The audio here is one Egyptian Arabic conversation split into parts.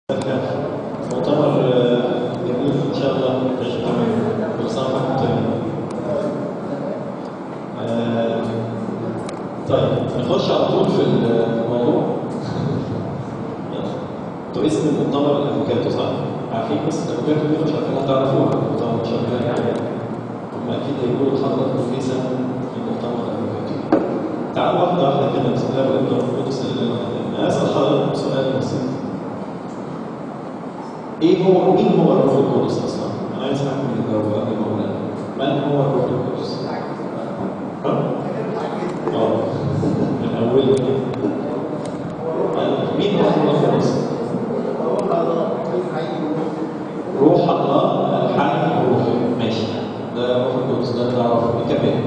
مؤتمر جميل ان شاء الله تعجبكم كل سنه وانتم طيبين. آه، طيب نخش على طول في الموضوع انتوا اسم المؤتمر الافوكاتو صح؟ عارفين اسم الافوكاتو دي مش عارفين هتعرفوها المؤتمر شغال يعني هم اكيد هيقولوا حضراتكم في سنه في مؤتمر الافوكاتو تعالوا واحده واحده كده بسم الله والابن والقدس انا اسال حضراتكم سؤال بسيط ايه هو مين هو الروح القدس اصلا؟ انا عايز اعرف من الجواب قبل ما اقول من هو الروح القدس؟ ها؟ اه من اوله كده مين هو الروح القدس؟ روح الله الحي الروح ماشي ده روح القدس ده تعرفه ايه كمان؟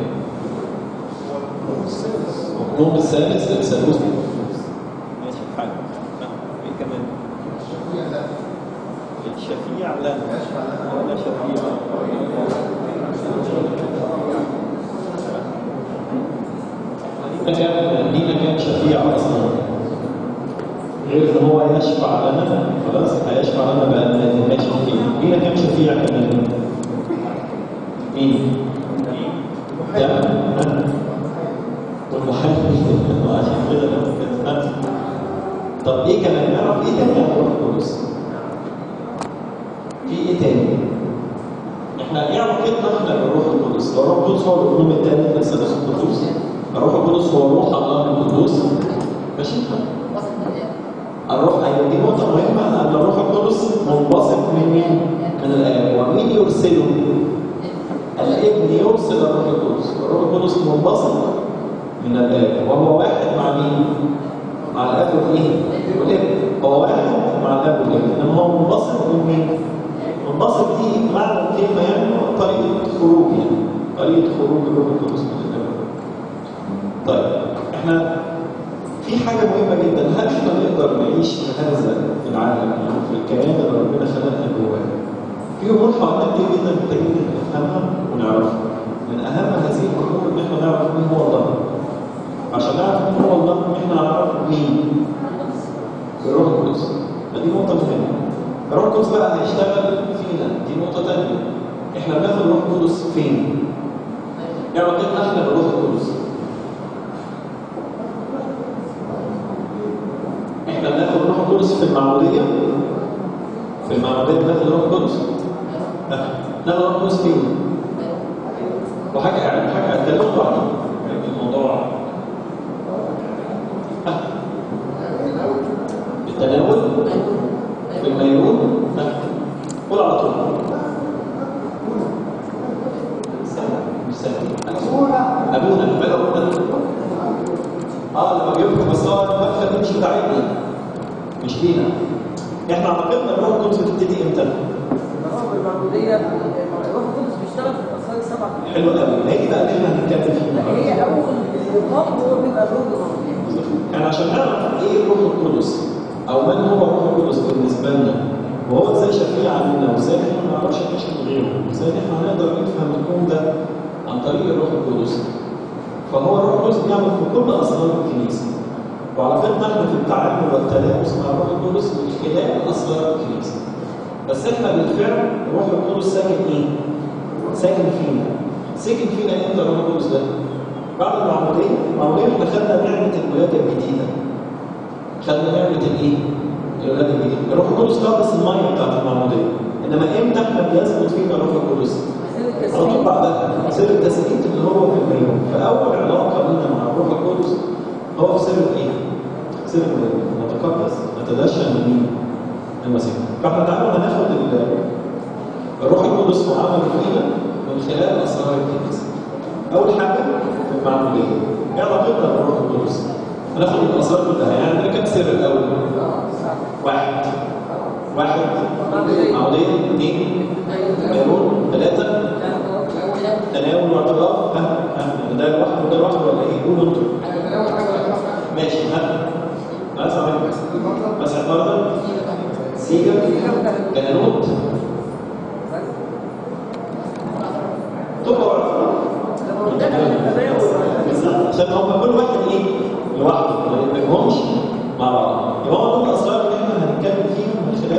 النوم الثالث الثالوث ماشي حلو ايه كمان؟ الشفيع لا ولا شفيع كان لينا كان شفيع اصلا غير ان هو يشفع لنا خلاص هيشفع لنا بقى ما شفيع لينا كان شفيع كمان مين؟ ده والمحامي عشان كده كانت طب ايه كمان نعرف ايه تاني عن الروح القدس؟ في ايه تاني؟ احنا ايه علاقتنا احنا بالروح القدس؟ هو الروح القدس هو الأقلوم التاني لسه بس القدوس الروح القدس هو روح الله القدوس ماشي؟ الروح ايوه دي نقطة مهمة أن الروح القدس منبثق من مين؟ من الآب ومين يرسله؟ الابن يرسل الروح القدس والروح القدس منبثق من الآب وهو واحد مع مين؟ مع الآب والإيه؟ والابن هو واحد مع الآب والابن إنما هو منبثق من مين؟ منبثق دي معنى الكلمة يعني طريقة خروج يعني طريقة خروج الروح القدس من الآب طيب احنا في حاجة مهمة جدا هل احنا نقدر نعيش في هذا العالم يعني في الكيان اللي ربنا خلقنا جواه في امور حوالينا كتير جدا محتاجين نفهمها ونعرفها من اهم هذه الامور ان احنا نعرف مين هو الله عشان نعرف مين هو الله ان احنا نعرف مين الروح القدس فدي نقطة مهمة الروح القدس بقى هيشتغل فينا دي نقطة تانية احنا بناخد الروح القدس فين؟ ايه علاقتنا احنا بالروح القدس؟ احنا بناخد الروح القدس في المعمودية في المعمودية بناخد الروح القدس ناخد الروح القدس فين؟ وحاجة يعني حاجة هتكلم بعدين يعني الموضوع التناول في الميمون قول على طول مش سهل ابونا ماله ابونا اه لما بيفرق بس هو المدخل دي مش بتاعتنا مش لينا احنا علاقتنا بالروح القدس بتبتدي امتى؟ المعمودية الروح القدس بيشتغل في الأسرار السبعة حلو قوي هي دي بقى اللي احنا هنتكلم فيها هي أول الإقام هو بيبقى الروح القدس يعني عشان نعرف ايه الروح القدس او من هو الروح القدس بالنسبه لنا وهو ازاي شفيع علينا وازاي احنا ما نعرفش نعيش من غيره وازاي احنا هنقدر نفهم الكون ده عن طريق الروح القدس فهو الروح القدس بيعمل في كل اسرار الكنيسه وعلاقتنا احنا في التعامل والتلامس مع الروح القدس من خلال اسرار الكنيسه بس احنا بالفعل الروح القدس ساكن ايه؟ ساكن فينا ساكن فينا امتى الروح القدس ده؟ بعد المعموديه المعموديه احنا خدنا نعمه الولاده الجديده خدنا نعمه الايه؟ الولاده الجديده الروح القدس قدس الميه بتاعت المعموديه انما امتى احنا بيثبت فينا الروح القدس؟ على طول بعدها سر التثبيت اللي هو في الميمون فاول علاقه لنا مع الروح القدس هو في سر الايه؟ سر الميمون نتقدس نتدشى من مين؟ المسيح فاحنا تعالوا هناخد الروح القدس وعمله فينا من خلال اسرار الكنيسه اول حاجه في المعموديه ايه علاقتنا بالروح القدس؟ هناخد الاسرار كلها يعني عندنا كام سر الاول؟ واحد واحد معموديه اثنين ميمون ثلاثه تناول واعتراف ها ها ده لوحده وده لوحده ولا ايه؟ قولوا انتوا ماشي ها بس بس النهارده سيجا كنانوت تقع عشان هم كل واحد ايه لوحده ما يبقاهمش مع بعض يبقى هو دول الاسرار اللي احنا هنتكلم فيهم من خلال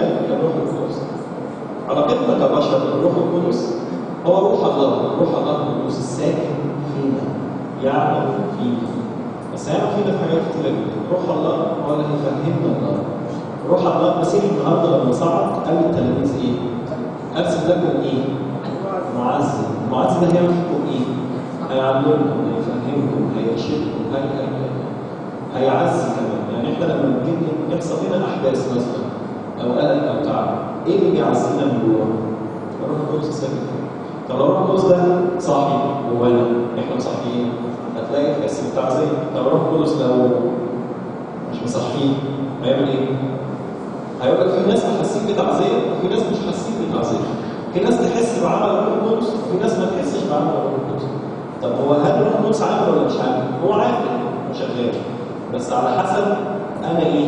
الروح القدس هو روح الله روح الله القدس الساكن فينا يعمل فينا بس هيعمل فينا في حاجات كتيرة جدا روح الله هو اللي هيفهمنا الله روح الله المسيح النهارده لما صعد قال للتلاميذ ايه؟ ارسل لكم ايه؟ معزي المعزي ده هيعمل فيكم ايه؟ هيعلمكم هيفهمكم هيرشدكم هي هي هي هيعزي كمان يعني احنا لما بنيجي يحصل لنا احداث مثلا او قلق او تعب ايه اللي بيعزينا من جوه؟ الروح القدس ساكن فينا طب لو الروح القدس ده صاحي جوانا احنا مصحيين هتلاقي تحس بالتعزيه طب الروح القدس لو مش مصحيين هيعمل ايه؟ هيقول لك في ناس حاسين بتعزيه وفي ناس مش حاسين بتعزيه في ناس تحس بعمل الروح القدس وفي ناس ما تحسش بعمل الروح القدس طب هو هل الروح القدس عامل ولا مش عامل؟ هو عامل وشغال بس على حسب انا ايه؟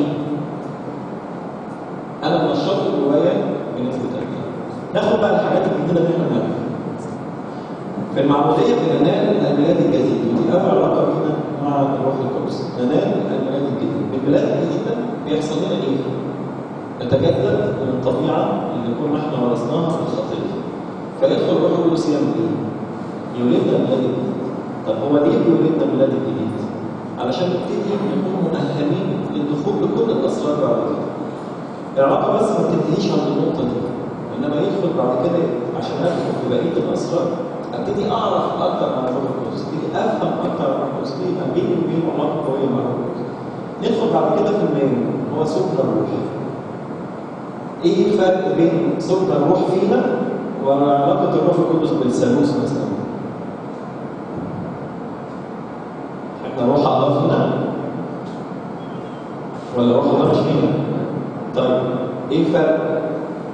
انا النشاط اللي جوايا بنسبه قد ايه؟ ناخد بقى الحاجات الجديده اللي احنا بنعملها. في المعموديه بننال الميلاد الجديد ودي اول علاقه بينا مع الروح القدس ننال الميلاد الجديد الميلاد الجديد ده بيحصل لنا ايه؟ نتجدد من الطبيعه اللي كنا احنا ورثناها في الخطيه فيدخل الروح القدس يعمل ايه؟ يولدنا الميلاد الجديد طب هو ليه بيولدنا الميلاد الجديد؟ علشان نبتدي نكون مؤهلين للدخول بكل الاسرار بعد كده. العلاقه بس ما بتنتهيش عند النقطه دي انما يدخل بعد كده عشان ادخل في بقيه الاسرار ابتدي اعرف اكتر عن الروح القدس ابتدي افهم اكتر عن الروح القدس ابتدي يبقى بيني وبينه علاقه قويه مع الروح القدس ندخل بعد كده في الميل هو سكن الروح ايه الفرق بين سكن الروح فينا وعلاقه الروح القدس بالثالوث مثلا احنا روح الله فينا ولا روح الله مش فينا طيب ايه الفرق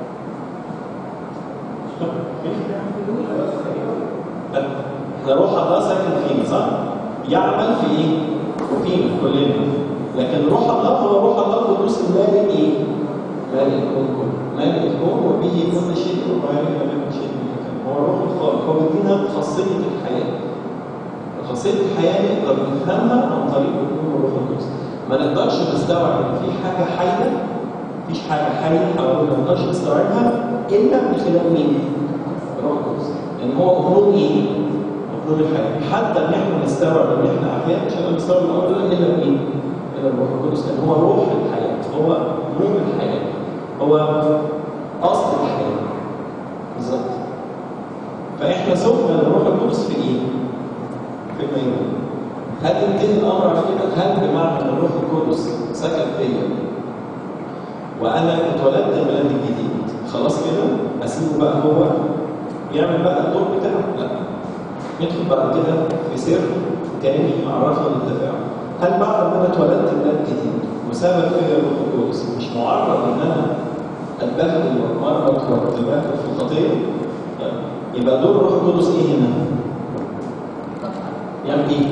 احنا روح الله ساكن فينا صح يعمل في ايه فينا كلنا لكن روح الله هو روح الله القدوس المالك ايه مالك الكون كله مالك الكون وبه كل شيء وغيره لا من شيء هو الروح الخالق هو بيدينا خاصيه الحياه خاصيه الحياه نقدر نفهمها عن طريق الكون والروح القدس ما نقدرش نستوعب ان في حاجه حيه مفيش حاجه حيه حوالينا ما نقدرش نستوعبها الا من خلال مين؟ الروح القدس لان هو هرمون ايه؟ هرمون الحياه حتى ان احنا نستوعب ان احنا احياء مش هنقدر نستوعب الامر ده الا بايه؟ الا الروح القدس لان هو روح الحياه هو نور الحياه هو اصل الحياه بالظبط فاحنا سخنا للروح القدس في ايه؟ في الميمون هل ينتهي الامر على كده؟ هل بمعنى ان الروح القدس سكن فيا وانا اتولدت ميلاد الجديد خلاص كده اسيبه بقى هو يعمل بقى الدور بتاعه؟ لا ندخل بعد كده في سر تاني عرفنا للتفاعل هل بعد ما انا اتولدت ميلاد جديد وسبب فيا الروح القدس مش معرض ان انا اتبهدل واتمرمط واتبهدل في الخطيه؟ لا. يبقى دور الروح القدس ايه هنا؟ يعمل ايه؟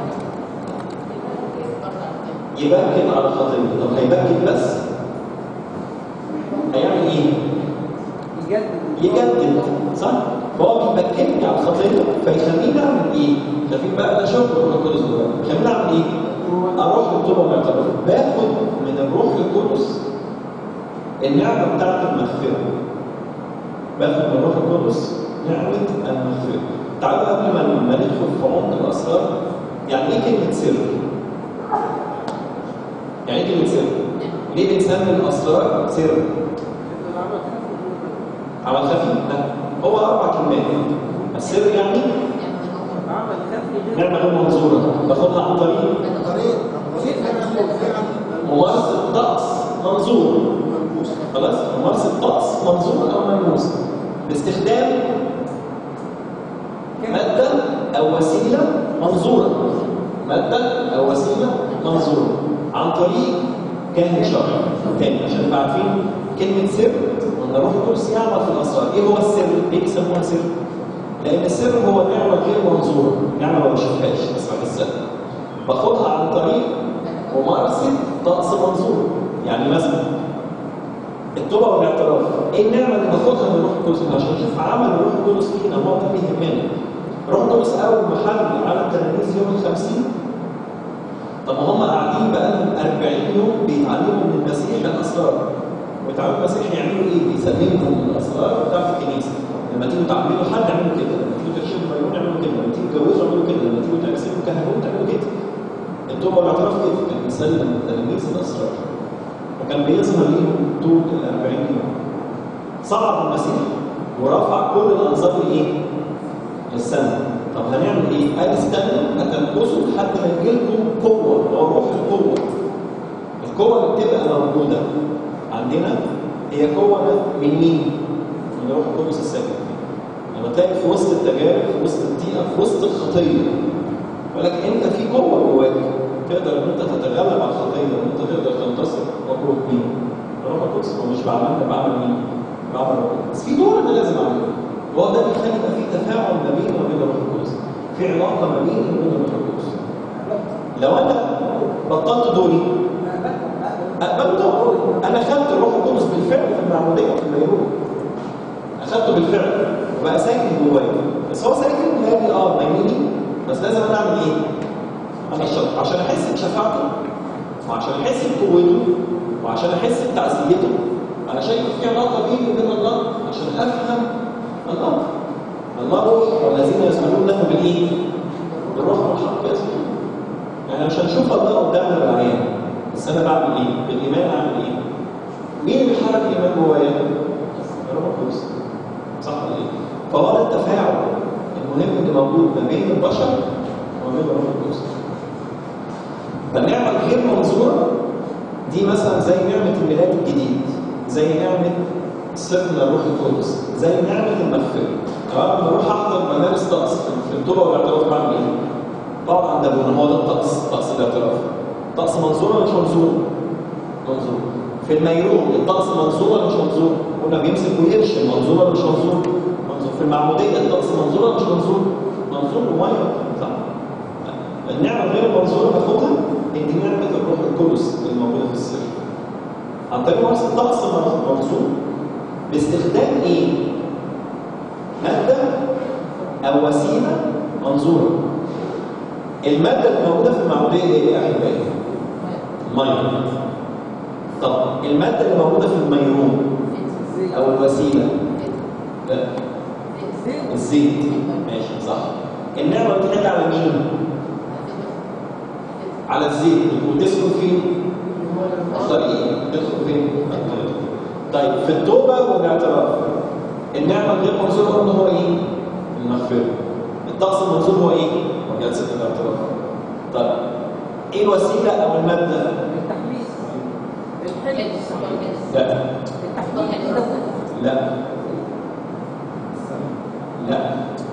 يبكت على الخطيه طب هيبكت بس هيعمل ايه؟ يجدد يجدد صح؟ فهو بيبكتني على الخطيه فيخليني اعمل ايه؟ خليني بقى ده شغل الروح القدس دلوقتي خليني اعمل ايه؟ اروح للتوبه والاعتراف باخد من الروح القدس النعمه بتاعت المغفره باخد من الروح القدس نعمه المغفره تعالوا قبل ما ما ندخل في عمق الاسرار يعني ايه كلمه سر؟ يعني ايه كلمه سر؟ ليه بنسمي الاسرار سر؟ عمل خفي؟ لا هو اربع كلمات السر يعني عمل خفي غير نعمه غير منظوره باخدها عن طريق طريق شيء فعلا ممارسه طقس منظور خلاص ممارسه طقس منظور او ملموس باستخدام ماده او وسيله منظوره ماده او وسيله منظوره عن طريق كاهن شرعي تاني عشان نبقى عارفين كلمه سر وان الروح القدس يعمل في الاسرار ايه هو السر؟ ليه بيسموها سر؟ لان السر هو نعمه غير منظوره نعمه ما بشوفهاش بس بحسها باخدها عن طريق ممارسه طقس منظور يعني مثلا التوبه والاعتراف ايه النعمه اللي باخدها من الروح القدس عشان اشوف عمل الروح القدس فينا هو ده بيهمنا الروح القدس اول ما حل على التلاميذ يوم الخمسين طب ما هم قاعدين بقالهم 40 يوم بيتعلموا من المسيح الاسرار ويتعلموا المسيح يعملوا ايه؟ بيسلمهم الاسرار بتاعت الكنيسه لما تيجوا تعملوا حد اعملوا كده لما تيجوا ترشدوا مليون اعملوا كده لما تيجوا تتجوزوا اعملوا كده لما تيجوا تقسموا كهنوت اعملوا كده التوبه والاعتراف كده كان بيسلم التلاميذ الاسرار وكان بيظهر ليهم طول ال 40 يوم صعد المسيح ورفع كل الانظار لايه؟ للسماء طب هنعمل ايه؟ قال استنوا هتنقصوا لحد ما يجي لكم قوه اللي هو روح القوه القوه اللي بتبقى موجوده عندنا هي قوه من مين؟ من روح القدس الساكن لما تلاقي في وسط التجارب في وسط الضيقه في وسط الخطيه يقول لك انت في قوه جواك تقدر ان انت تتغلب على الخطيه وان انت تقدر تنتصر واخرج مين؟ روح القدس هو مش بعمل بعمل مين؟ بعمل روح القدس بس في دور انا لازم اعمله وهو ده بيخلي يبقى في تفاعل ما بيني وما بين الروح القدس في علاقه ما بيني وبين الروح القدس لو انا بطلت دوري أقبلته أنا أخذت الروح القدس بالفعل في المعمودية في الميمون أخذته بالفعل وبقى ساكن جوايا بس هو ساكن جوايا اه ميموني بس لازم أنا أعمل إيه؟ أنا الشرط عشان أحس بشفاعته وعشان أحس بقوته وعشان أحس بتعزيته أنا شايف في علاقة بيني وبين الله عشان أفهم الله الله روح والذين يسمعون له بالإيه؟ بالروح والحق يسمعون يعني مش هنشوف الله قدامنا بالعيان بس انا بعمل ايه؟ بالايمان اعمل ايه؟ مين اللي بيحرك الايمان جوايا؟ الروح القدس صح ولا ايه؟ فهو ده التفاعل المهم اللي موجود ما بين البشر وما بين الروح القدس. فالنعمه الغير منظوره دي مثلا زي نعمه الميلاد الجديد زي نعمه سكن الروح القدس زي نعمه المغفره تمام لما اروح احضر مدارس طقس في التوبه والاعتراف بعمل ايه؟ بقعد عند ابونا هو ده الطقس طقس الاعتراف طقس منظور ولا مش منظور؟ منظور. في الميرون الطقس منظور ولا مش منظور؟ قلنا بيمسك ويرشم منظور ولا مش منظور؟ منظور. في المعمودية الطقس منظور ولا مش منظور؟ منظور ومية صح. النعمة غير المنظورة باخدها دي نعمة الروح القدس الموجودة في السر. عن طريق نفس الطقس منظور باستخدام ايه؟ مادة أو وسيلة منظورة. المادة اللي موجودة في المعمودية ايه يا أحبائي؟ ميه طب المادة اللي موجودة في الميرون أو الوسيلة لا الزيت ماشي صح النعمة بتحل على مين؟ على الزيت وتسكن فين؟ الطريق تدخل فين؟ الطريق طيب في التوبة والاعتراف النعمة الغير منظورة قلنا هو ايه؟ المغفرة الطقس المنظور هو ايه؟ هو جلسة الاعتراف طيب ايه الوسيلة أو المادة؟ التحميس الحلم لا التحميس لا لا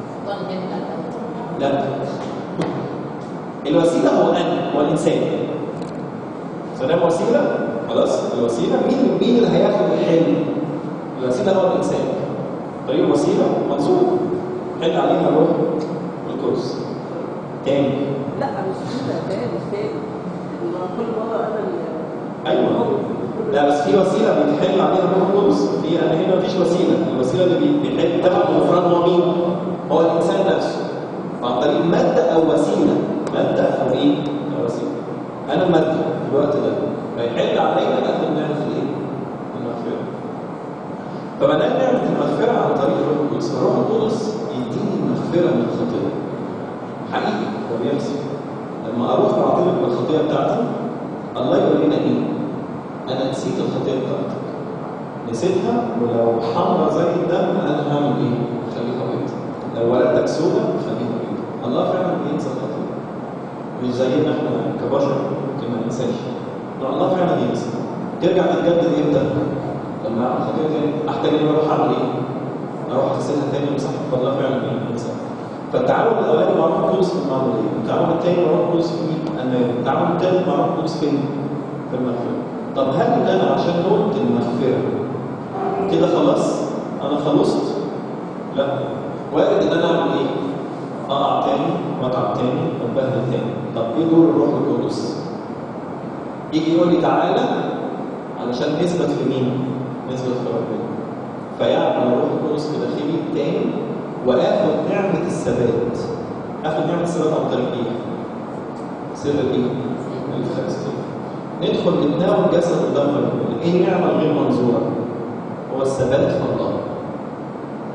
لا الوسيلة هو أنا هو الإنسان سلام وسيلة خلاص الوسيلة مين مين اللي هياخد الحلم؟ الوسيلة هو الإنسان طريق الوسيلة منظور حل عليها الروح القدس تاني لا مش كده تاني مش تاني ما كل مرة أنا اللي ايوه لا بس في وسيله بيتحل عليها الروح القدس في انا هنا مفيش وسيله الوسيله اللي بي- بيحل تبع الغفران هو مين؟ هو الانسان نفسه عن طريق ماده او وسيله ماده او ايه؟ او وسيله انا الماده في الوقت ده فيحل عليا اخد نعمه الايه؟ المغفره فما دام نعمه المغفره عن طريق الروح القدس الروح القدس يديني المغفره من الخطيه حقيقي هو بيمسك لما اروح واعترف بالخطيه بتاعتي الله يقول لنا ايه؟ انا نسيت الخطيه بتاعتك نسيتها ولو حمرا زي الدم انا هعمل ايه؟ خليها بيض لو ولدتك سودة خليها بيض الله فعلا بينسى الخطيه مش زينا احنا كبشر ممكن ما ننساش لا الله فعلا بينسى ترجع تتجدد امتى؟ لما اعمل خطيه تاني احتاج ان أنا اروح اعمل ايه؟ اروح اغسلها تاني وامسحها فالله فعلا بينسى فالتعاون الاولاني مع روح القدس في المعموديه، التعاون الثاني مع روح القدس في النار، التعاون الثالث مع روح القدس فين؟ في المغفره. طب هل انا عشان نقطة المغفره كده خلاص؟ انا خلصت؟ لا وارد ان انا اعمل ايه؟ اقع تاني واتعب تاني واتبهدل تاني. طب ايه دور الروح القدس؟ يجي يقول لي تعالى علشان نثبت في مين؟ نثبت في ربنا. فيعمل الروح القدس في داخلي تاني واخد نعمه الثبات اخد نعمه الثبات عن طريق ايه؟ سر الايه؟ الفلسفه ندخل نتناول جسد قدام ربنا ايه النعمه الغير منظوره؟ هو الثبات في الله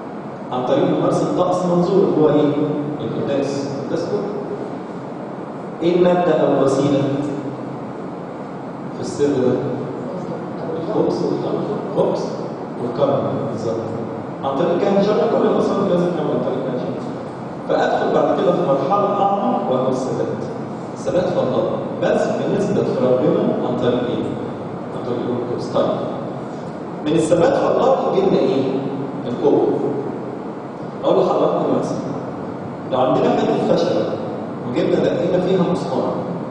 عن طريق ممارسه طقس منظور اللي هو ايه؟ القداس القداس كله ايه الماده او الوسيله في السر ده؟ الخبز والخمر الخبز والكرم بالظبط عن طريق كهن شرع كل الاصنام لازم تعمل عن طريق كهن شرع فادخل بعد كده في مرحله اعمق وهو الثبات الثبات في الله بس بنثبت في ربنا عن طريق ايه؟ عن طريق الروح القدس طيب من الثبات في الله يجي لنا ايه؟ القوه اقول لحضراتكم مثلا لو عندنا حته خشبه وجبنا دقينا فيها مسمار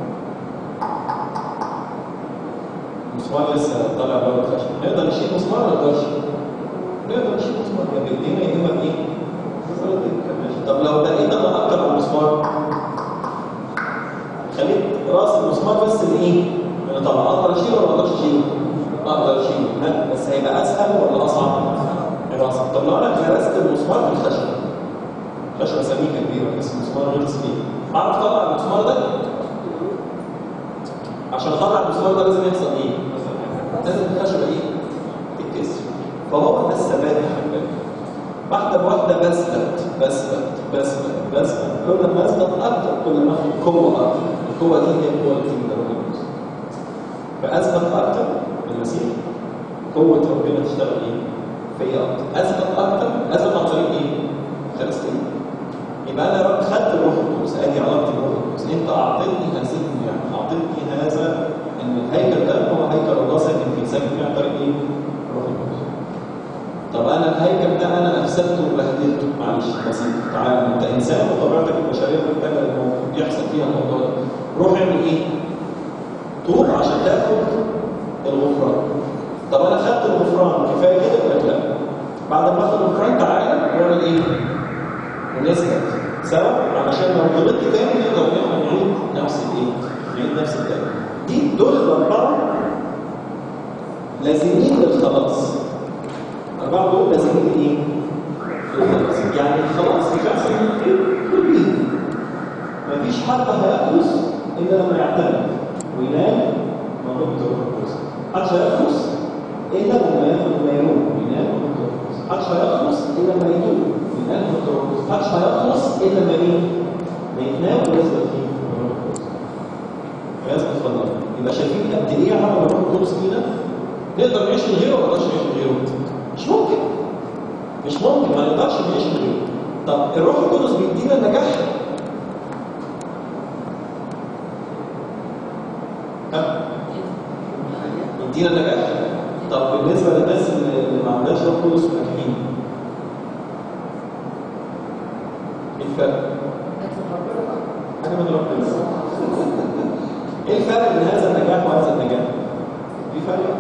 مسمار لسه طالع بره الخشب نقدر نشيل مسمار ولا نقدرش؟ نقدر نشيل مسمار يا بايدينا يا اما بايه؟ بصلاة الكماشة. طب لو دقينا اكتر على المسمار خليت راس المسمار بس اللي ايه؟ اللي طبعا اقدر اشيله ولا ما اقدرش اشيله؟ اقدر اشيله ها بس هيبقى اسهل ولا اصعب؟ هيبقى اصعب طب لو انا غرست المسمار في الخشب خشبه سميكه كبيره بس المسمار غير سميك اعرف اطلع المسمار ده؟ عشان اطلع المسمار ده لازم يحصل ايه؟ لازم الخشبه ايه؟ تتكسر فهو ده الثبات يا حبايبي واحده بواحده بثبت بثبت بثبت بثبت كل ما اثبت اكتر كل ما اخد قوه اكتر القوه دي هي القوه اللي تيجي من ربنا فاثبت اكتر بالمسيح قوه ربنا تشتغل ايه؟ فيا اكتر اثبت اكتر اثبت عن طريق ايه؟ خمسين يبقى انا يا رب خدت الروح القدس ادي علاقتي بالروح القدس انت اعطيتني هذه النعمه اعطيتني هذا ان الهيكل ده هو هيكل الله ساكن فيه ساكن فيه عن طريق ايه؟ الروح القدس طب انا الهيكل ده انا افسدته وبهدلته معلش بسيط تعالى انت انسان وطبيعتك البشريه محتاجه انه يحصل فيها الموضوع ده روح اعمل ايه؟ طول عشان تاخد الغفران طب انا خدت الغفران كفايه كده ولا لا؟ بعد ما اخد الغفران تعالى نعمل ايه؟ ونثبت سوا علشان لو غلطت تاني نقدر نعمل نعيد نفس الايه؟ نعيد نفس التاني دي دول الاربعه لازمين للخلاص الاربعه دول لازمين ايه؟ للخلاص يعني الخلاص بيحصل من غير كل مفيش حد هيخلص الا لما يعتمد وينام موجود الروح القدس محدش هيخلص الا لما ياخد ما ينوم وينام موجود الروح القدس محدش هيخلص الا لما ينوم وينام موجود الروح القدس محدش هيخلص الا لما ايه؟ ما يتنام ويثبت فيه الروح القدس فيثبت في الله يبقى شايفين قد ايه عمل الروح القدس فينا نقدر نعيش من غيره ولا نقدرش نعيش من غيره؟ مش ممكن مش ممكن ما نقدرش نعيش من غيره طب الروح القدس بيدينا النجاح ها؟ يدينا نجاح طب بالنسبه للناس اللي ما عندهاش روح قدس وناجحين ايه الفرق؟ حاجه من ربنا ايه الفرق بين هذا النجاح وهذا النجاح؟ في فرق؟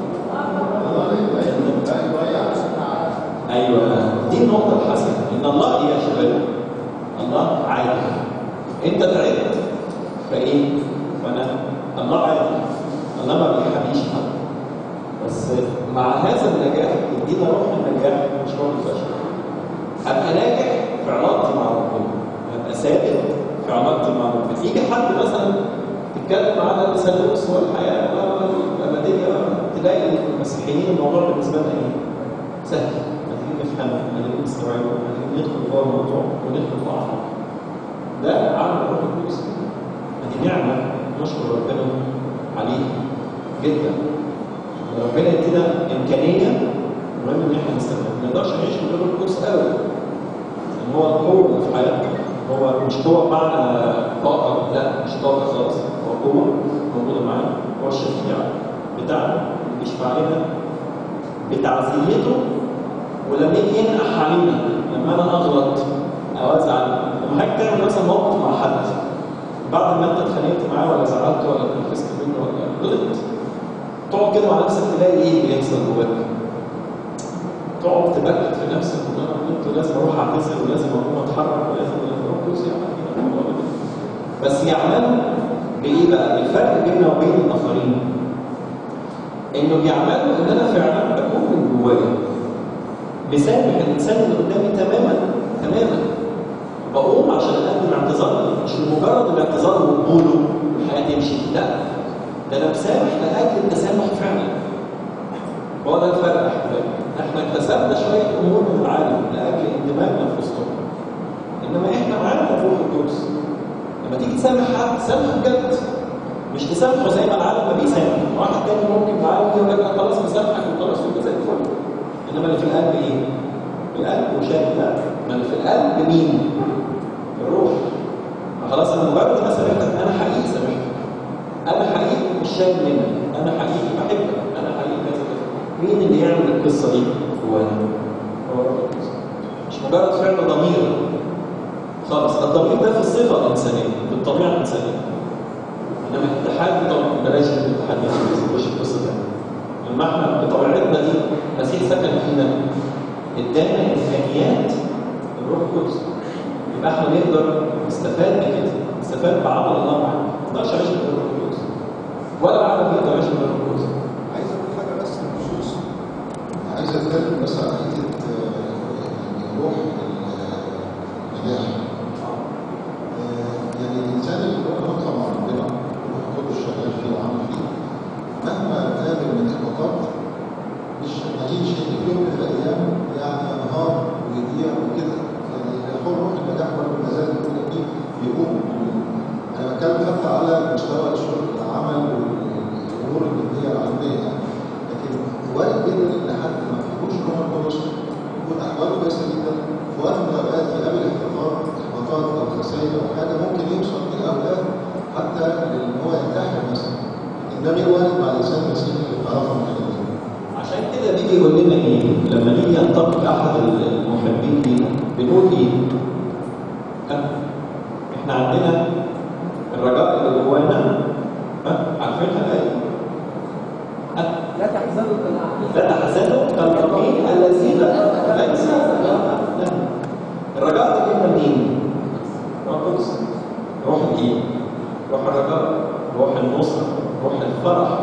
ايوه دي النقطه الحسنه ان الله ايه يا شباب؟ الله عادل انت تعبت فايه؟ فانا الله عادل الله ما بيحبيش حد بس مع هذا النجاح يدينا روح النجاح مش روح الفشل ابقى ناجح في علاقتي مع ربنا ابقى ثابت في علاقتي مع ربنا يجي حد مثلا تتكلم معاه ده تسلس والحياه الابديه تلاقي المسيحيين الموضوع بالنسبه لنا ايه؟ سهل هنيجي نفهمه هنيجي نستوعبه هنيجي ندخل جوه الموضوع وندخل في اعماق ده عمل الروح القدس دي نعمه نشكر ربنا عليها جدا ربنا يدينا امكانيه مهم ان احنا نستخدمها ما نقدرش نعيش من غير القدس ابدا لان هو القوه اللي في حياتنا هو مش قوه بمعنى طاقه لا مش طاقه خالص هو قوه موجوده معانا هو الشفيع بتاعنا اللي بيشفع لنا بتعزيته ولما يجي ينقح علينا لما انا اغلط او ازعل لما حضرتك تعمل مثلا موقف مع حد بعد ما انت اتخانقت معاه ولا زعلت ولا اتنفست منه ولا غلط تقعد كده مع نفسك تلاقي ايه بيحصل جواك تقعد تبكت في نفسك وان انا كنت لازم اروح اعتذر ولازم اقوم اتحرك ولازم اروح فلوس يعمل فينا الموضوع ده بس يعمل بايه بقى؟ الفرق بيننا وبين الاخرين انه بيعملوا ان انا فعلا بكون من جوايا بسامح الانسان اللي قدامي تماما تماما بقوم عشان اقدم اعتذار مش لمجرد الاعتذار وقبوله والحياه تمشي لا ده انا مسامح لاجل التسامح فعلا هو ده الفرق يا احبابي احنا اكتسبنا شويه امور من العالم لاجل ان تسامح حد سامحه بجد مش تسامحه زي ما العالم ما بيسامح واحد تاني ممكن العالم يقول لك لا خلاص مسامحك وخلاص ويبقى زي الفل انما اللي في القلب ايه؟ في القلب وشاهد لا ما اللي في القلب مين؟ الروح خلاص انا مجرد ما سامحتك انا حقيقي سامحتك انا حقيقي مش شايل منك انا حقيقي بحبك انا حقيقي كذا كذا مين اللي يعمل القصه دي؟ هو انا هو الروح القدس. مش مجرد فعل ضمير خالص الضمير ده في الصفه الانسانيه في الطبيعه الانسانيه انما الاتحاد طبعا بلاش الاتحاد يعني مش القصه دي لما احنا بطبيعتنا دي المسيح سكن فينا ادانا امكانيات الروح القدس يبقى احنا نقدر نستفاد بكده نستفاد بعمل الله معانا ما نقدرش نعيش من غير الروح القدس ولا العالم يقدر يعيش من غير الروح القدس عايز اقول حاجه بس بخصوص عايز اتكلم بس على حته آه، يعني روح النجاح آه، يعني الانسان اللي هو نطلع مع ربنا روح القدس شغال فيه وعامل فيه مهما قابل من احباطات مش هيجي شيء في يوم من الايام يعني انهار ويضيع وكده يعني يقول روح النجاح برضه ما زال يقول لك ايه بيقوم انا بتكلم حتى على مستوى الشغل العمل والامور الماديه العالميه يعني لكن وارد جدا ان حد ما فيهوش روح القدس يكون احواله كويسه جدا في وقت من الاوقات يقابل احباطات احباطات او خسائر او حاجه ممكن يوصل في الاولاد حتى لان هو ينتحر مثلا لكن ده غير وارد مع الانسان المسيحي اللي بتعرفه من الحاجات دي عشان كده بيجي يقول لنا ايه لما نيجي ينطبق احد المحبين لينا بنقول ايه ها؟ احنا عندنا الرجاء اللي جوانا ها؟ عارفينها الايه ها؟ لا تحزنوا كالعقيد لا تحزنوا كالمؤمنين الذين ليس لا الرجاء ده جه منين؟ روح القدس روح الايه؟ روح الرجاء روح النصره روح الفرح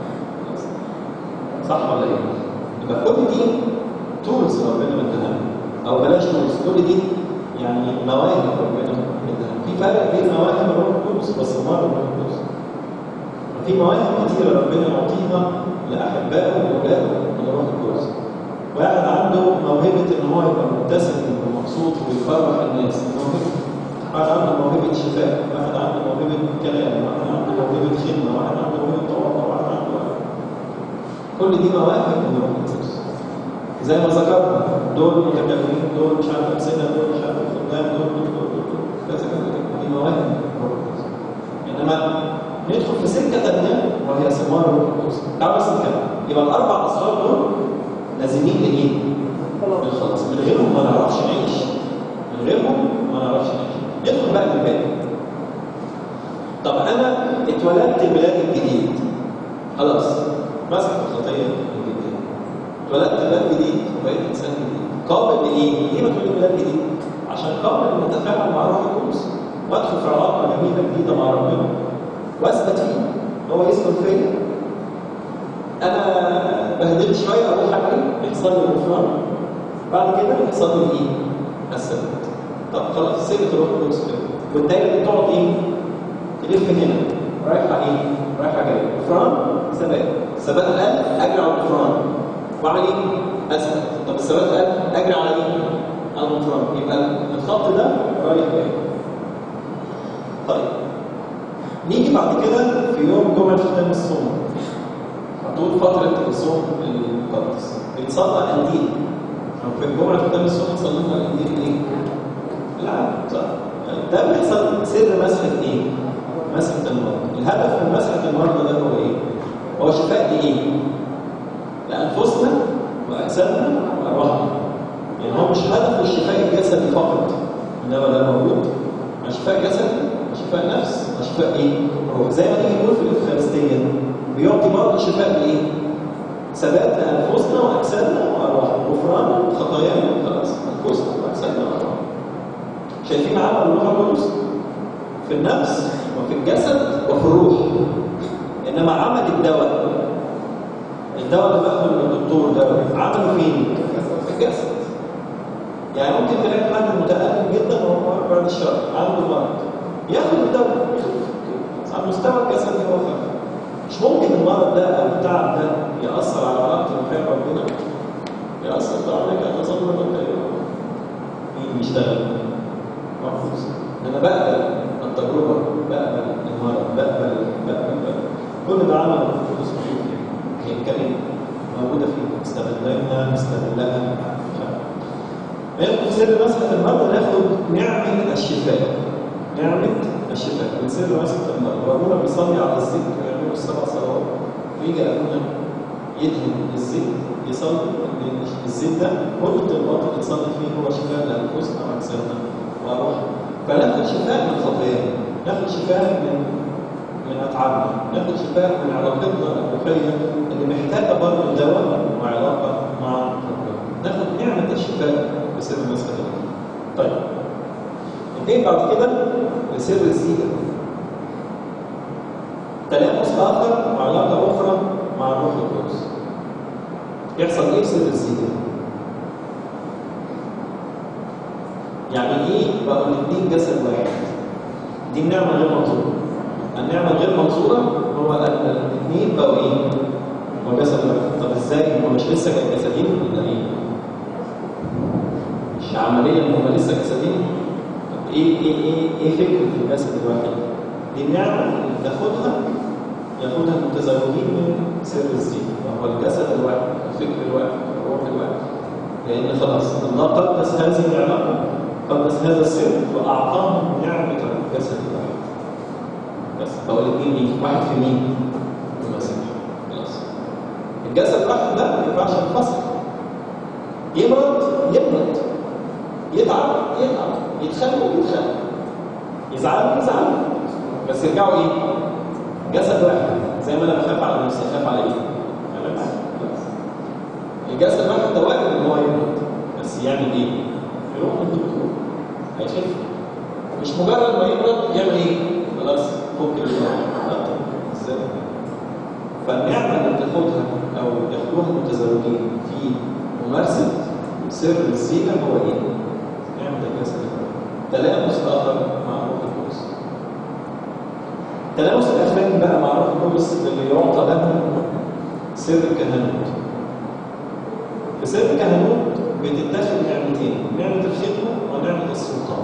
صح ولا ايه؟ يبقى كل دي تولز ربنا مديها لنا. او بلاش تولز كل دي يعني مواهب ربنا مديها لنا. في فرق بين مواهب الروح القدس وثمار الروح القدس في مواهب كتيرة ربنا يعطيها لأحبائه وأولاده من الروح القدس. واحد عنده موهبة إن هو يبقى مبتسم ومبسوط ويفرح الناس، موهبة. واحد عنده موهبة شفاء، واحد عنده موهبة كلام، واحد عنده موهبة خدمة، واحد عنده موهبة تواضع، واحد عنده كل دي مواهب من الروح القدس. زي ما ذكرنا دول متكلمين، دول مش عارف أمثلة، دول مش عارف خدام، دول دول دول دول دول كذا كذا كذا. دي مواهب من الروح القدس. إنما ندخل في سكة تانية وهي ثمار الروح القدس. تعالوا بس نتكلم. يبقى الأربع أسرار دول لازمين لإيه؟ للخلاص. من غيرهم ما نعرفش نعيش. من غيرهم ما نعرفش نعيش. ندخل بقى في الباقي. طب أنا اتولدت ميلاد الجديد. خلاص. مسحت الخطية الجديدة. اتولدت ميلاد جديد وبقيت إنسان جديد. قابل لإيه؟ ليه بتولد ميلاد جديد؟ عشان قابل إن أتفاعل مع الروح القدس. وأدخل في علاقة جميلة جديدة مع ربنا. واثبت فيه هو يسكن فيا انا بهدلت شويه اروح عليه يحصل لي غفران بعد كده يحصل لي ايه؟ الثبات طب خلاص سيبت الروح القدس كده والدايره دي تقعد ايه؟ تلف هنا رايحه ايه؟ رايحه جايه غفران ثبات ثبات قلب اجري على الغفران واعمل ايه؟ اثبت طب الثبات قلب اجري على ايه؟ على الغفران يبقى الخط ده رايح جاي طيب نيجي بعد كده في يوم جمعة ختام الصوم طول فترة الصوم المقدس بيتصلى قنديل في جمعة ختام الصوم صلينا قنديل ايه؟ العالم صح؟ ده بيحصل سر مسحة ايه؟ مسحة المرضى الهدف من مسحة المرضى ده هو ايه؟ هو شفاء لايه؟ لأنفسنا وأجسادنا وأرواحنا يعني هو مش هدف الشفاء الجسدي فقط إنما ده موجود شفاء جسدي شفاء نفس وشفاء ايه؟ روح زي ما تيجي نقول في الافخارستيه بيعطي برضه شفاء لايه؟ ثبات لانفسنا واجسادنا وارواحنا غفران خطايانا خلاص انفسنا واجسادنا وارواحنا شايفين عمل الروح القدس في النفس وفي الجسد وفي الروح انما عمل الدواء الدواء اللي باخده من الدكتور ده عمله فين؟ في الجسد يعني ممكن تلاقي حد متألم جدا وهو بعد الشر عنده مرض ياخد الدواء على المستوى الجسدي هو خف مش ممكن المرض ده او التعب ده ياثر على علاقتي بحب ربنا ياثر طبعا لك اتصور انت مين بيشتغل؟ محفوظ انا بقبل التجربه بقبل المرض بقبل بقبل بقبل كل ده عمل الروح القدس فيه هي امكانيه موجوده فيه نستخدمها نستغلها ناخد سر مسحه المرض ناخد نعمه الشفاء نعمه الشفاء من سر مسحه المرض وابونا بيصلي على الزيت ويعملوا السبع صلوات ويجي ابونا يدهن الزيت يصلي ان الزيت ده كل الطلبات اللي تصلي فيه هو شفاء لانفسنا واجسادنا وارواحنا فناخد شفاء من خطايانا ناخد شفاء من من اتعابنا ناخد شفاء من علاقتنا الروحيه اللي محتاجه برضه دواء وعلاقه مع ربنا ناخد نعمه الشفاء بسر مسحه المرض طيب ننتقل بعد كده لسر الزيجه تلامس اخر وعلاقه اخرى مع الروح القدس يحصل ايه في سر الزيجه؟ يعني ايه بقوا الاثنين جسد واحد؟ دي النعمه غير منظوره. النعمه غير منظوره هو ان الاثنين بقوا ايه؟ هو جسد واحد. طب ازاي؟ هم مش لسه كانوا جسدين ولا ايه؟ مش عمليا هم لسه جسدين؟ طب ايه ايه ايه ايه فكره الجسد الواحد؟ دي النعمه اللي بتاخدها ياخدها المتزوجين من سر الزيجه وهو الجسد الواحد الفكر الواحد الروح الواحد لان خلاص الله قدس هذه العلاقه قدس هذا السر واعطاهم نعمه الجسد الواحد بس بقول الاثنين ايه واحد في مين؟ في المسيح خلاص الجسد الواحد ده ما ينفعش ينفصل يمرض يمرض يتعب يتعب يتخانقوا يتخانقوا يزعلوا يزعلوا بس يرجعوا ايه؟ جسد واحد زي ما انا بخاف على نفسي اخاف على ايه؟ على نفسي بس. الجسد الواحد ده واجب ان هو يمرض بس يعمل ايه؟ يروح للدكتور هيخف مش مجرد ما يمرض يعمل ايه؟ خلاص فك المرض لا طبعا ازاي؟ فالنعمه اللي بتاخدها او بياخدوها المتزوجين في ممارسه سر الزينه هو ايه؟ نعمه الجسد الواحد تلامس اخر مع الروح القدس التلامس الاخراني بقى مع الروح القدس اللي يعطى له سر الكهنوت. في سر الكهنوت بتتاخد نعمتين، نعمة الخدمة ونعمة السلطان.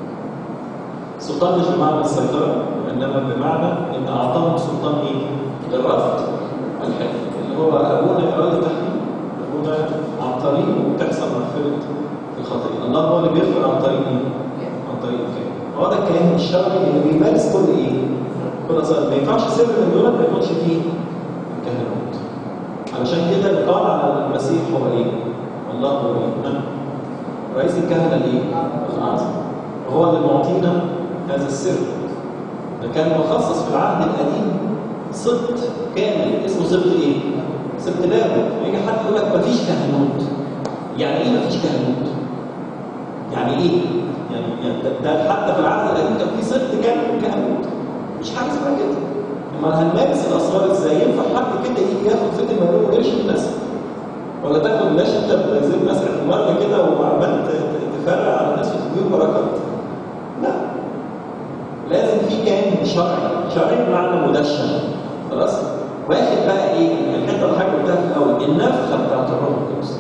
السلطان مش بمعنى السيطرة، وإنما بمعنى إن أعطاهم سلطان إيه؟ الرفض الحلم، اللي هو أبونا إرادة تحميل، أبونا عن طريقه بتحصل مغفرة الخطيئة، الله هو اللي بيغفر عن طريق إيه؟ عن طريق الكاهن. هو ده الكاهن الشرعي اللي بيمارس كل إيه؟ كل أصلا ما ينفعش سر من دول ما يكونش فيه كهنوت علشان كده يقال على المسيح هو ايه؟ الله هو ايه؟ نعم. رئيس الكهنة الايه؟ الأعظم وهو اللي معطينا هذا السر ده كان مخصص في العهد القديم سبط كامل اسمه سبط ايه؟ سبط داود يجي حد يقول لك مفيش كهنوت يعني ايه مفيش كهنوت؟ يعني ايه؟ يعني, يعني ده, ده حتى في العهد القديم كان في سبط كامل كهنوت مش حاجه اسمها كده امال هنمارس الاسرار ازاي ينفع حد كده يجي ياخد ختم مليون ويرش الناس ولا تاخد ناس انت زي مسح المرة كده وعمال تفرع على الناس وتديهم بركات لا لازم في كائن شرعي شرعي بمعنى مدشن خلاص واخد بقى ايه الحته اللي حضرتك قلتها في الاول النفخه بتاعت الروح القدس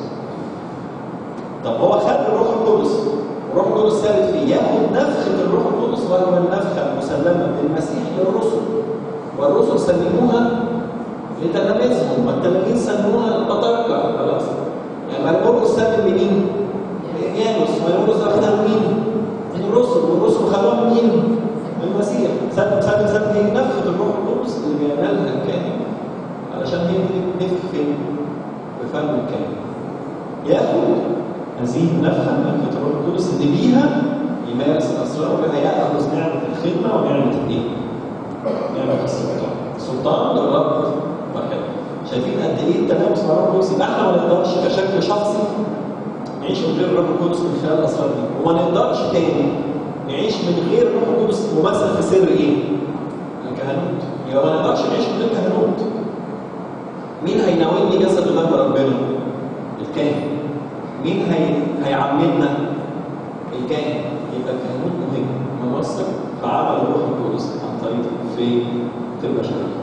طب هو خد الروح القدس الروح القدس ثابت فيه ياخد نفخه الروح القدس وهو النفخه المسلمه بالمسيح للرسل والرسل سلموها لتلاميذهم والتلاميذ سموها البطاركه خلاص يعني مرقس سلم لمين؟ لإنيانوس ويونس أخذها مين؟ من الرسل والرسل خدوها مين؟ من المسيح سلم سلم سلم دي نفخه الروح القدس اللي بينالها الكاهن علشان هي دي نفخ فين؟ بفم الكاهن ياخد هذه النفخه نفخه الروح القدس اللي بيها يمارس الاسرار وبها ياخذ نعمه الخدمه ونعمه الايه؟ نعمه السلطان. السلطان للرب واحد. شايفين قد ايه التلامس مع الروح القدس؟ يبقى احنا ما نقدرش كشكل شخصي نعيش من غير الروح القدس من خلال الاسرار دي، وما نقدرش تاني نعيش من غير الروح القدس ممثل في سر ايه؟ الكهنوت. يبقى ما نقدرش نعيش من غير كهنوت. مين هيناولني جسد ودم ربنا؟ الكاهن. مين هي... هيعمدنا؟ الكاهن. يبقى الكهنوت مهم ممثل في عمل الروح القدس عن طريق في في البشريه.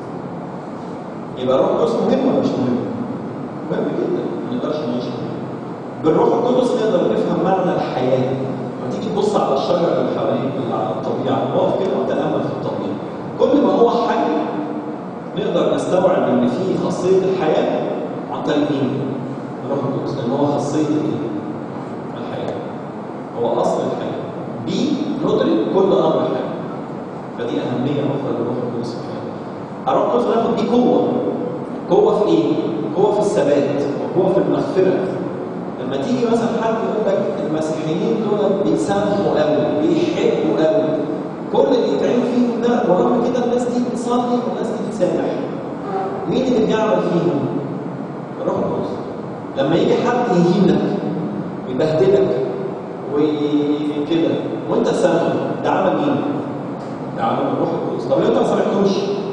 يبقى الروح القدس مهم ولا مش مهم؟ مهم جدا ما نقدرش نعيش من بالروح القدس نقدر نفهم معنى الحياه. لما تيجي تبص على الشجره اللي حوالينا ايه على الطبيعه نقف كده ونتامل في الطبيعه كل ما هو حي نقدر نستوعب ان في خاصيه الحياه عن طريق مين؟ الروح القدس لان هو خاصيه ايه؟ الحياه هو اصل الحياه بي ندرك كل امر حي فدي اهميه اخرى للروح القدس في الحياه الروح القدس ناخد بيه قوه قوه في ايه؟ قوه في الثبات وقوه في المغفره لما تيجي مثلا حد يقول لك المسيحيين دول بيسامحوا قوي بيحبوا قوي كل اللي يتعين فيهم ده ورغم كده الناس دي بتصلي والناس دي بتسامح مين اللي بيعمل فيهم؟ الروح القدس لما يجي حد يهينك ويبهدلك وكده وانت تسامحه ده عمل مين؟ ده عمل الروح القدس طب ليه انت ما سامحتوش؟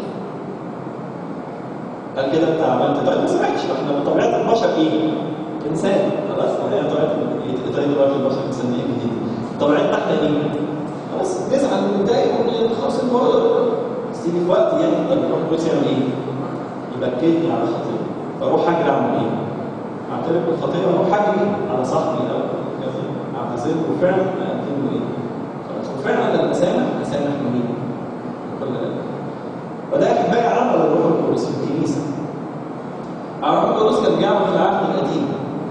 قال كده انت عملت طيب ما سامحتش ما احنا بطبيعه البشر ايه؟ انسان خلاص هي طبيعه طريقه طبيعه البشر انسانيه جديده طبيعتنا احنا ايه؟ خلاص نزعل ونتضايق ونقول خلاص الموضوع بس تيجي في وقت يعني طب الروح القدس يعمل ايه؟ يبكتني على خطيه فاروح اجري اعمل ايه؟ اعترف بالخطيه واروح اجري على صاحبي او كذا اعتذر وفعلا اقدم له ايه؟ خلاص وفعلا لما اسامح اسامح مين؟ كل قلب فده احبائي عمل الروح القدس في الكنيسه الروح القدس كان بيعمل في العهد القديم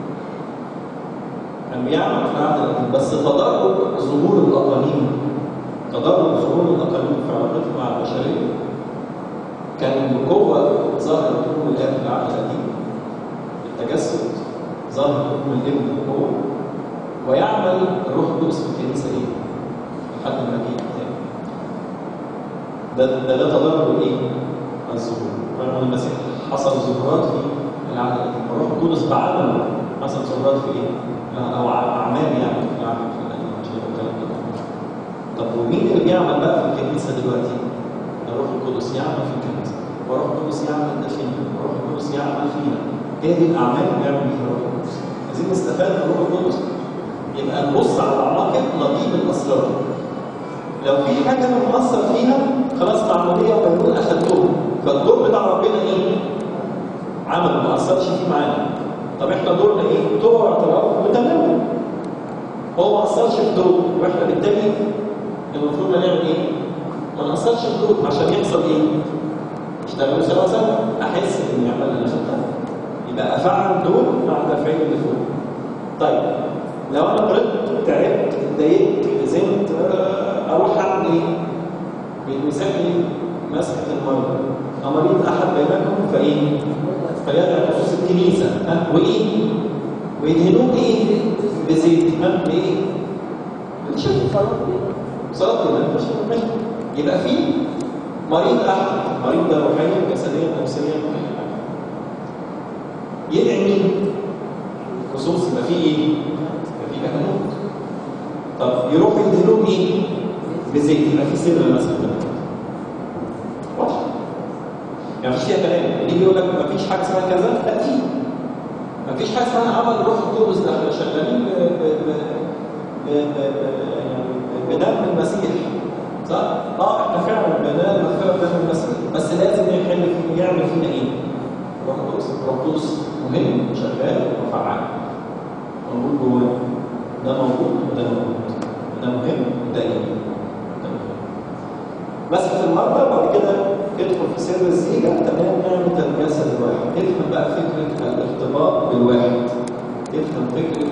كان بيعمل في العهد القديم بس تدرج ظهور الاقاليم تدرج ظهور الاقاليم في علاقتهم مع البشريه كان بقوه ظهر حكم الاب في العهد القديم التجسد ظهر حكم الابن بقوه ويعمل الروح القدس في الكنيسه ايه؟ لحد ما يجي الكتاب ده ده ده تدرج ايه؟ الظهور رغم ان المسيح حصل ظهورات في العهد القديم الروح القدس بعمل حصل ظهورات في ايه؟ او اعمال يعني في العهد القديم عشان الكلام ده طب ومين اللي بيعمل بقى في الكنيسه دلوقتي؟ الروح القدس يعمل في الكنيسه والروح القدس يعمل ده فينا والروح القدس يعمل فينا هي دي الاعمال اللي بيعمل بيها الروح القدس عايزين نستفاد من الروح القدس يبقى نبص على اعماق نجيب الاسرار لو في حاجه انا مقصر فيها خلاص العمليه وبيقول اخدتهم فالدور بتاع ربنا ايه؟ عمل ما اثرش فيه معانا طب احنا دورنا ايه؟ توبه واعتراف وتمام هو ما اثرش في دور واحنا بالتالي المفروض نعمل ايه؟ ما ناثرش في دور عشان يحصل ايه؟ اشتغلوا سوا سوا احس ان العمل اللي انا خدتها يبقى افعل دور مع تفعيل اللي فوق طيب لو انا غلطت تعبت اتضايقت حزنت اروح اعمل ايه؟ بيتمسك لي مسحه المرضى امريض احد بينكم فايه؟ فيدعو خصوص الكنيسه ها وايه؟ ويدهنوه بايه؟ بزيت ها بايه؟ بالشفت صلاه مش مش يبقى في مريض احد مريض ده روحيا جسديا نفسيا يدعي مين؟ خصوص يبقى في ايه؟ يبقى في كهنوت طب يروحوا يدهنوه بايه؟ بزيت يبقى في سر المسح ده واضح يعني مفيش فيها كلام اللي يجي يقول لك مفيش حاجه اسمها كذا لا في مفيش حاجه اسمها عمل الروح القدس ده احنا شغالين ب ب ب ب يعني بدم المسيح صح؟ اه احنا فعلا بنال مغفره بدم المسيح بس لازم يحل يعمل فينا ايه؟ الروح القدس الروح القدس مهم شغال وفعال موجود جوانا ده موجود وده موجود ده مهم وده ايه؟ مسحة المرضى بعد كده ادخل في سر الزيجة تمام نعمة الجسد الواحد افهم بقى فكرة الارتباط بالواحد افهم فكرة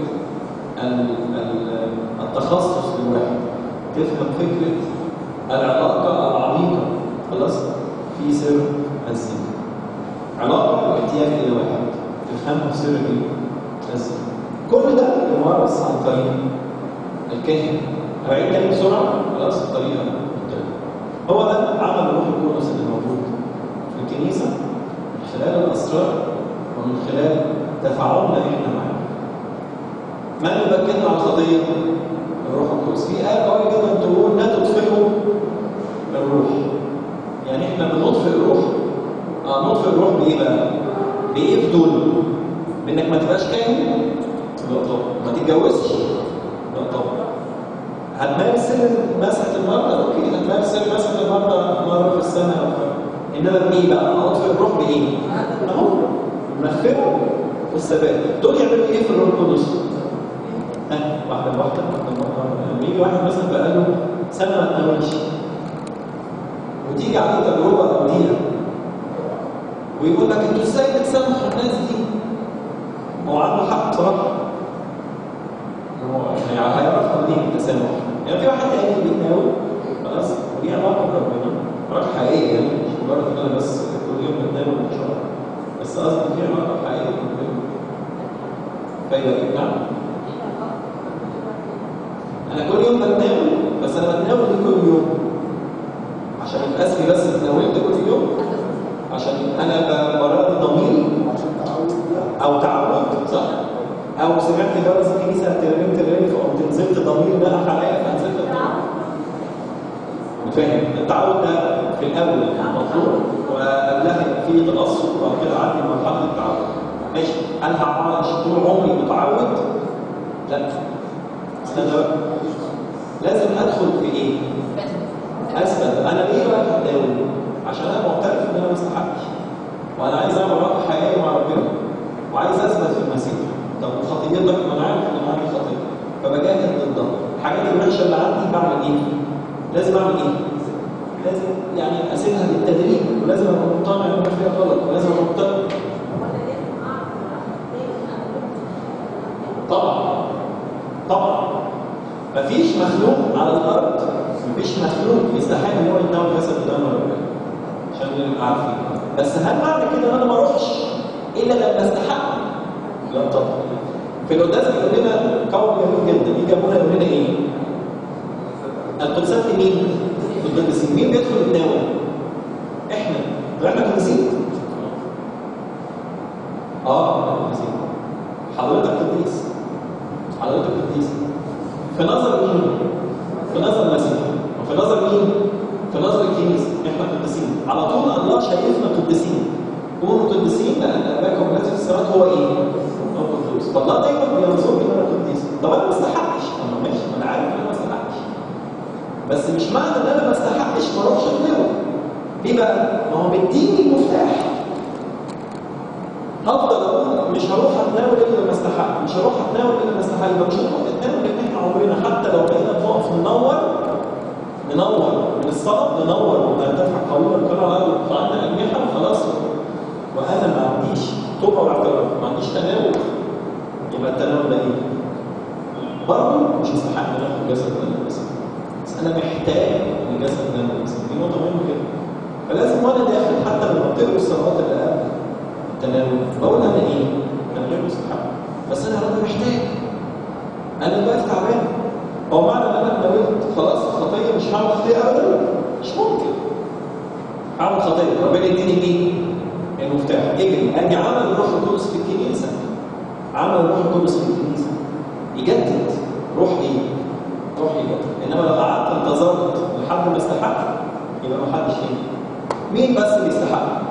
التخصص بالواحد تفهم فكرة العلاقة العميقة خلاص في سر الزيجة علاقة واحتياج إلى واحد تفهمه في سر ايه؟ الزيجة كل ده يمارس عن طريق الكاهن هعيد تاني بسرعة خلاص بطريقة هو ده عمل الروح القدس اللي موجود في الكنيسة من خلال الأسرار ومن خلال تفاعلنا إحنا معاه. من يبكتنا على الخطية؟ الروح القدس. في آية قوية جدا تقول لا تطفئوا الروح. يعني إحنا بنطفئ الروح آه نطفئ الروح بإيه بقى؟ بإيه في دول؟ بإنك ما تبقاش كاهن؟ لا طبعا. ما تتجوزش؟ لا طبعا. هتمارس سر مسحة المرضى اوكي هتمارس سر مسحة المرضى مرة في السنة او انما بايه بقى؟ اطفئ الروح بايه؟ اهو المغفرة والثبات دول يعملوا ايه في الروح القدس؟ ها واحدة بواحدة واحدة بواحدة لما يجي واحد مثلا بقى له سنه ما تناولش وتيجي عليه تجربه او ديره ويقول لك انتوا ازاي بتسامحوا الناس دي؟ هو عنده حق بصراحه هو يعني هيعرف منين التسامح يعني في واحد تاني بيتناول خلاص ودي علاقه بربنا علاقه حقيقيه يعني مش مجرد ان انا بس كل يوم بتناول ان شاء الله بس قصدي في علاقه حقيقيه بربنا فيبقى نعم انا كل يوم بتناول بس انا بتناول دي كل يوم عشان يبقى اسمي بس اتناولت كل يوم عشان انا ب- براضي ضميري او تعود صح او سمعت جرس الكنيسه ترنم ترنم فقمت نزلت ضميري بقى عليا فنزلت اتناول فاهم التعود ده في الاول مطلوب وقبلها في تقصر وبعد كده عدي مرحله التعود ماشي هل هعيش طول عمري متعود؟ لا استنى بقى لازم ادخل في ايه؟ اثبت انا ليه رايح اتداول؟ عشان انا معترف ان انا ما استحقش وانا عايز اعمل علاقه حقيقيه مع ربنا وعايز اثبت في المسيح طب وخطيتك ما انا عارف ان انا عندي خطيه فبجاهد ضدها الحاجات الوحشه اللي عندي بعمل ايه؟ لازم اعمل ايه؟ لازم يعني اسيبها بالتدريج ولازم ابقى مقتنع ان انا فيها غلط ولازم ابقى مقتنع طبعا طبعا مفيش مخلوق على الارض مفيش مخلوق يستحق ان هو يتناول جسد قدام ربنا عشان نبقى عارفين بس هل معنى كده ان انا ما اروحش الا لما استحق؟ لا طبعا في القداس بيقول لنا قول جميل جدا يجي ابونا يقول لنا ايه؟ القدسات لمين؟ القديسين مين بيدخل يتناول؟ احنا طب احنا قديسين؟ اه احنا قديسين حضرتك قديس حضرتك قديس في نظر مين؟ في نظر المسيح وفي نظر مين؟ في نظر الكنيسه احنا قديسين على طول الله شايفنا قديسين كونوا قديسين لان اباكم الذي في السماوات هو ايه؟ هو قدوس فالله دايما بينظرني ان انا قديس طب انا ما استحقش انا ماشي انا عارف ان انا ما استحقش بس مش معنى ان انا ما استحقش ما اروحش اتناول ليه بقى؟ ما هو مديني المفتاح هفضل اقول مش هروح اتناول الا لما استحق مش هروح اتناول الا لما استحق يبقى مش هنروح نتناول لان احنا عمرنا حتى لو بقينا نقف ننور ننور من الصلاه ننور ونرتفع قويا كده على الارض فعندنا اجنحه خلاص وانا ما عنديش توبه واعتراف ما عنديش تناول يبقى التناول ده ايه؟ برضه مش مستحق ان انا اخد جسد من المسيح بس انا محتاج لجسد من المسيح دي نقطه مهمه جدا فلازم وانا داخل حتى لما بتقروا الصلوات اللي قبل التناول بقول انا ايه؟ انا غير مستحق بس انا انا محتاج انا دلوقتي تعبان هو معنى ان انا اتناولت خلاص الخطيه مش هعمل خطيه ابدا مش ممكن هعمل خطيه ربنا يديني مين؟ المفتاح اجري ادي عمل الروح القدس في الكنيسه عمل الروح القدس في الكنيسه يجدد روح ايه؟ روح يجدد انما لو قعدت انتظرت لحد ما استحق يبقى ما حدش تاني مين بس اللي يستحق؟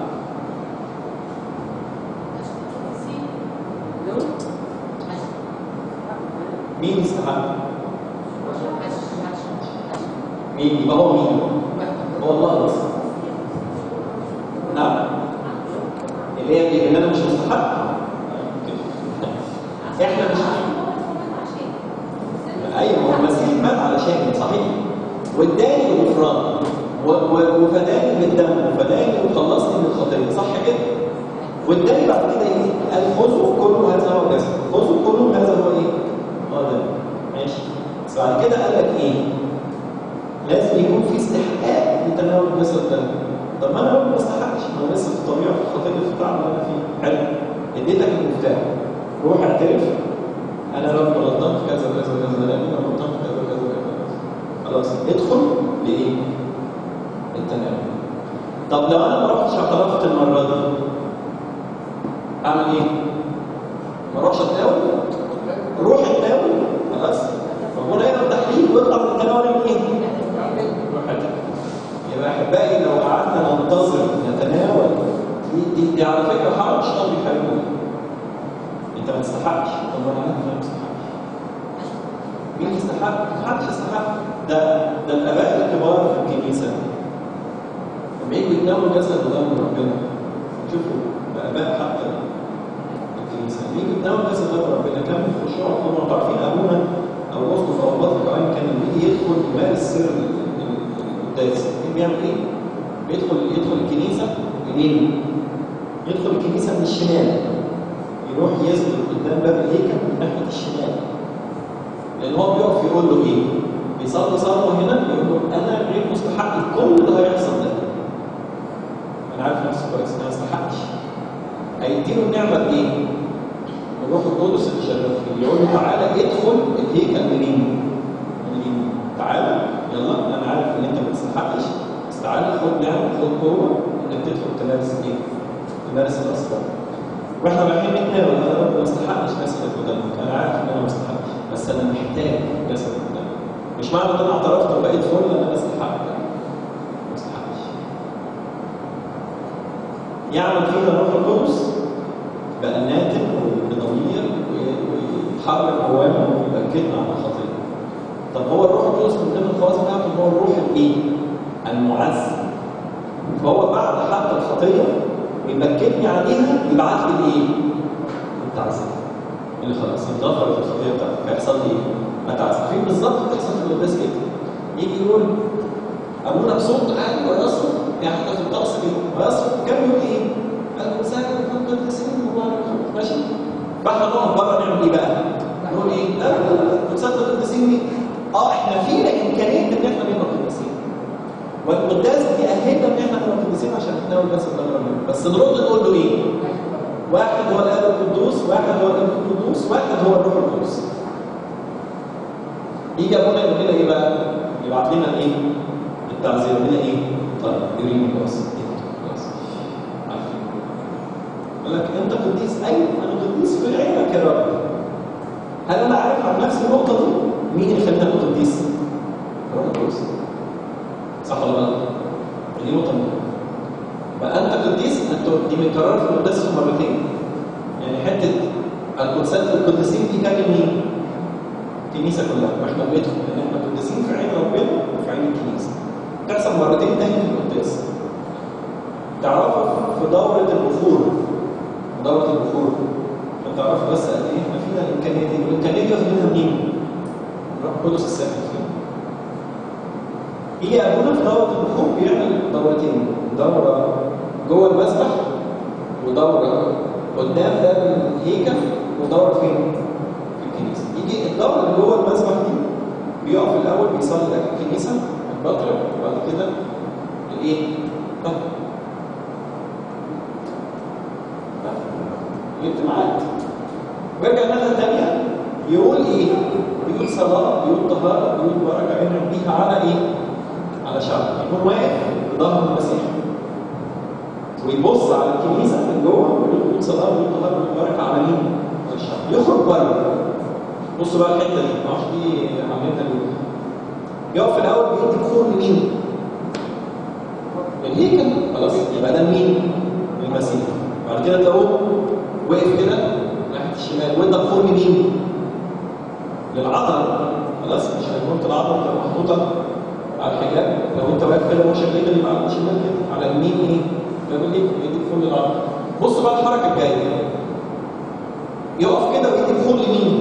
مين يستحق؟ مين؟ يبقى هو مين؟ هو الله بس نعم اللي هي اللي انا مش مستحق احنا مش ايوه هو المسيح مات علشان صحيح واداني الغفران و- و- وفداني بالدم وفداني وخلصني من الخطيه صح كده؟ واداني بعد كده ايه؟ قال خذوا كله هذا هو جسد خذوا كله هذا هو ايه؟ هو ده ماشي بس بعد كده قال لك ايه؟ لازم يكون في استحقاق لتناول الجسد ده طب ما انا لو ما استحقش ما انا لسه في الطبيعه في الخطيه في التعب اللي انا فيه حلو اديتك المفتاح روح اعترف انا لو غلطان في كذا وكذا وكذا لا انا غلطان في كذا وكذا وكذا خلاص ادخل لايه؟ التناول طب لو انا ما رحتش اعترفت المره دي اعمل ايه؟ ما اروحش اتناول روح اتناول خلاص ربنا يقرا التحليل ويطلع من التناول من ايه؟ روح اتناول يبقى احبائي لو قعدنا ننتظر نتناول دي, دي, دي على فكره حرام مش قوي حلوه انت ما تستحقش طب انا عارف انا ما استحقش مين يستحق؟ محدش يستحق ده ده الاباء الكبار في الكنيسه لما يجوا يتناولوا جسد قدام ربنا شوفوا الاباء حتى الكنيسه لما يجوا يتناولوا جسد قدام ربنا كانوا خشوع هم عارفين ابونا او الاسقف او البطل كمان كان لما يجي يدخل يمارس سر بيعمل ايه؟ بيدخل يدخل الكنيسه منين؟ يدخل الكنيسه من الشمال يروح يسجد قدام باب الهيكل من ناحيه الشمال لان هو بيقف يقول له ايه؟ بيصلي صلوه هنا يقول له انا غير مستحق كل اللي هيحصل ده انا عارف نفسي كويس انا ما استحقش هيديله النعمه بايه؟ الروح القدس اللي شغال فيه يقول له تعالى ادخل الهيكل منين؟ من اليمين تعالى يلا انا عارف ان انت ما تستحقش بس تعالى خد نعمه خد قوه انك تدخل تمارس ايه؟ تمارس الاسرار واحنا رايحين نتناول انا برضه ما استحقش جسدك قدامك انا عارف ان انا ما استحقش بس انا محتاج جسدك قدامك مش معنى ان انا اعترفت وبقيت فل ان انا استحق لا ما استحقش يعمل فينا الروح القدس بقى ناتج وبضمير ويتحرك جوانا ويأكدنا على الخطيه طب هو الروح القدس من ضمن الخواص بتاعته هو الروح الايه؟ المعزي فهو بعد حتى الخطيه ويمكنني عليها يبعت لي الايه؟ التعزيه اللي خلاص اتغفرت الخطيه بتاعتك هيحصل لي ايه؟ اتعزى فين بالظبط بتحصل في القداس كده يجي يقول ابونا بصوت عالي ويصرخ يعني حتى في الطقس كده ويصرخ كان يقول ايه؟ المساجد كان قديسين مبارك ماشي؟ فاحنا نقف بره نعمل ايه بقى؟ نقول ايه؟ لا لا لا تصدق القديسين مين؟ اه احنا فينا امكانيه ان احنا نبقى قديسين والقداس بيأهلنا ان احنا نبقى قديسين عشان نتناول بس الدرجه بس نرد نقول له ايه؟ واحد هو الاب القدوس، واحد هو الاب القدوس، واحد هو الروح القدس. يجي ابونا يقول لنا ايه بقى؟ يبعت لنا ايه؟ التعزيه يقول لنا ايه؟ طيب اريني خلاص خلاص عارفين يقول لك انت قديس ايوه انا قديس في عينك يا رب هل انا عارف عن نفسي النقطه دي؟ مين اللي خلاني ابقى قديس؟ الروح القدس صح ولا غلط؟ دي نقطه مهمه بقى انت قديس انت دي متكرره في القداس مرتين يعني حته القدسات القديسين دي كان مين؟ الكنيسه كلها واحنا بندخل لان احنا قديسين في عين ربنا وفي عين الكنيسه تحصل مرتين تاني في القداس تعرفوا في دوره البخور دوره البخور عشان تعرفوا بس قد ايه احنا فينا الامكانيه دي والامكانيه دي واخدينها منين؟ الروح القدس الساكن فينا يجي ابونا في دوره البخور بيعمل دورتين دوره جوه المسبح ودوره قدام باب الهيكل ودوره فين؟ في الكنيسه يجي الدوره اللي جوه المسبح دي بيقف الاول بيصلي لاجل الكنيسه البطرك وبعد كده الايه؟ طب الاجتماعات ويرجع الناحيه الثانيه يقول ايه؟ يقول صلاه يقول طهاره يقول بركه ينعم بيها على ايه؟ على شعب يكون واقف بظهر المسيح ويبص على الكنيسه من جوه ويقول صلاه ويقول طهاره ويقول بركه على مين؟ على الشعب يخرج بره بصوا بقى الحته دي ما اعرفش دي عملتها ليه يقف الاول بيدي بخور لمين؟ للهيكل خلاص يبقى ده مين؟ للمسيح بعد كده تلاقوه وقف كده ناحيه الشمال وادى بخور لمين؟ للعذراء خلاص مش هيكون العذراء تبقى محطوطه على الحجاب لو انت واقف كده وشك كده يبقى على الشمال كده على اليمين ايه؟ باب الايه؟ يدي بخور للعذراء بصوا بقى الحركه الجايه يقف كده ويدي بخور لمين؟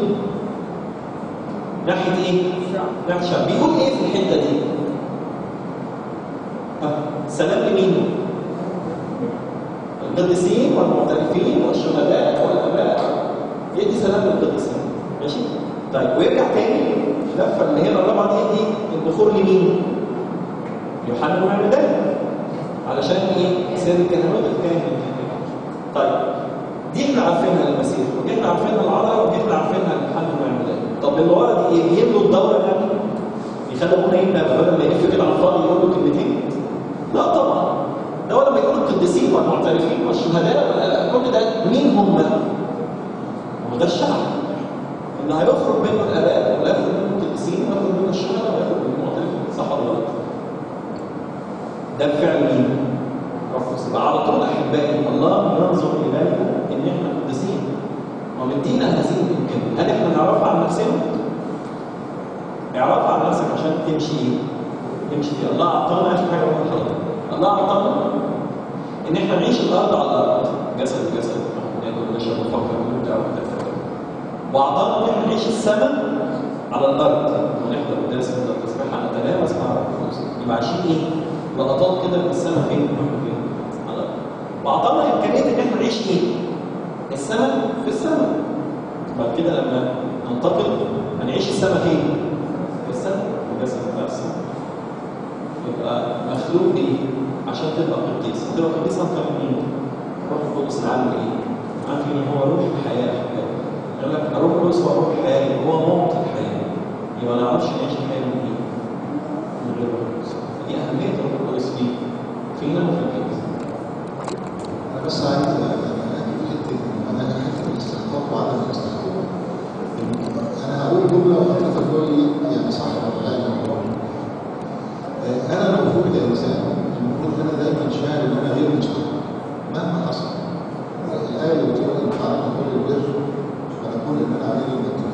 ناحيه ايه؟ ناحيه الشعب بيقول ايه في الحته دي؟ ها، سلام لمين؟ القديسين والمعترفين والشهداء والاباء يدي سلام للقديسين ماشي؟ طيب ويرجع تاني اللفه اللي هي الرابعه دي يدي البخور لمين؟ يوحنا المعمدان علشان ايه؟ سر الكهنوت الكاهن طيب دي احنا عارفينها للمسيح ودي احنا عارفينها العذراء ودي احنا عارفينها ليوحنا المعمدان طب اللي ورا دي ايه؟ بيملوا الدوره يعني؟ يخلي ابونا يبدا بدل ما يلف كده على الفاضي يقول له كلمتين؟ لا طبعا ده هو لما يقول القديسين والمعترفين والشهداء والآلاء، كل ده مين هم؟ هو ده الشعب اللي هيخرج منه الاباء وياخد منه القديسين وياخد منه الشهداء وياخد منه المعترفين صح ولا غلط؟ ده بفعل مين؟ رفض يبقى على طول احبائي الله ينظر الينا ان احنا قديسين ومدينا هذه الامكانيه هل احنا نعرفها عن نفسنا؟ اعرفها عن نفسك عشان تمشي ايه؟ تمشي فيها الله اعطانا اخر حاجه اقول لحضرتك الله اعطانا ان احنا نعيش الارض على الارض جسد جسد ناكل ونشرب ونفكر ونبدع ونتفكر واعطانا ان احنا نعيش السماء على الارض ونحضر قداس نحضر تسبيحه نتلامس مع الرب يبقى عايشين ايه؟ لقطات كده من السماء فين؟ فين؟ خلاص؟ واعطانا امكانيه ان احنا نعيش ايه؟ السماء في السماء بعد كده لما ننتقل هنعيش السماء فين؟ في السماء الجسد بتاع السماء يبقى مخلوق ايه؟ عشان تبقى قديس تبقى قديس عن طريق مين؟ روح القدس العالم ايه؟ عارفين ان هو روح الحياه يقول لك الروح القدس هو روح الحياه هو موت الحياه يبقى ما نعرفش نعيش الحياه من ايه؟ من غير الروح القدس دي اهميه الروح القدس في فينا وفي الكنيسه انا بس عايز اجي في حته انا حته الاستحقاق وعدم الاستحقاق انا هقول جمله وحضرتك تقول لي يعني صح ولا لا الموضوع آه، انا المفروض كانسان المفروض ان انا دايما شاعر ان انا غير مستحق مهما حصل الايه اللي بتقول ان فعلنا كل البر فنقول ان انا عليه المتقين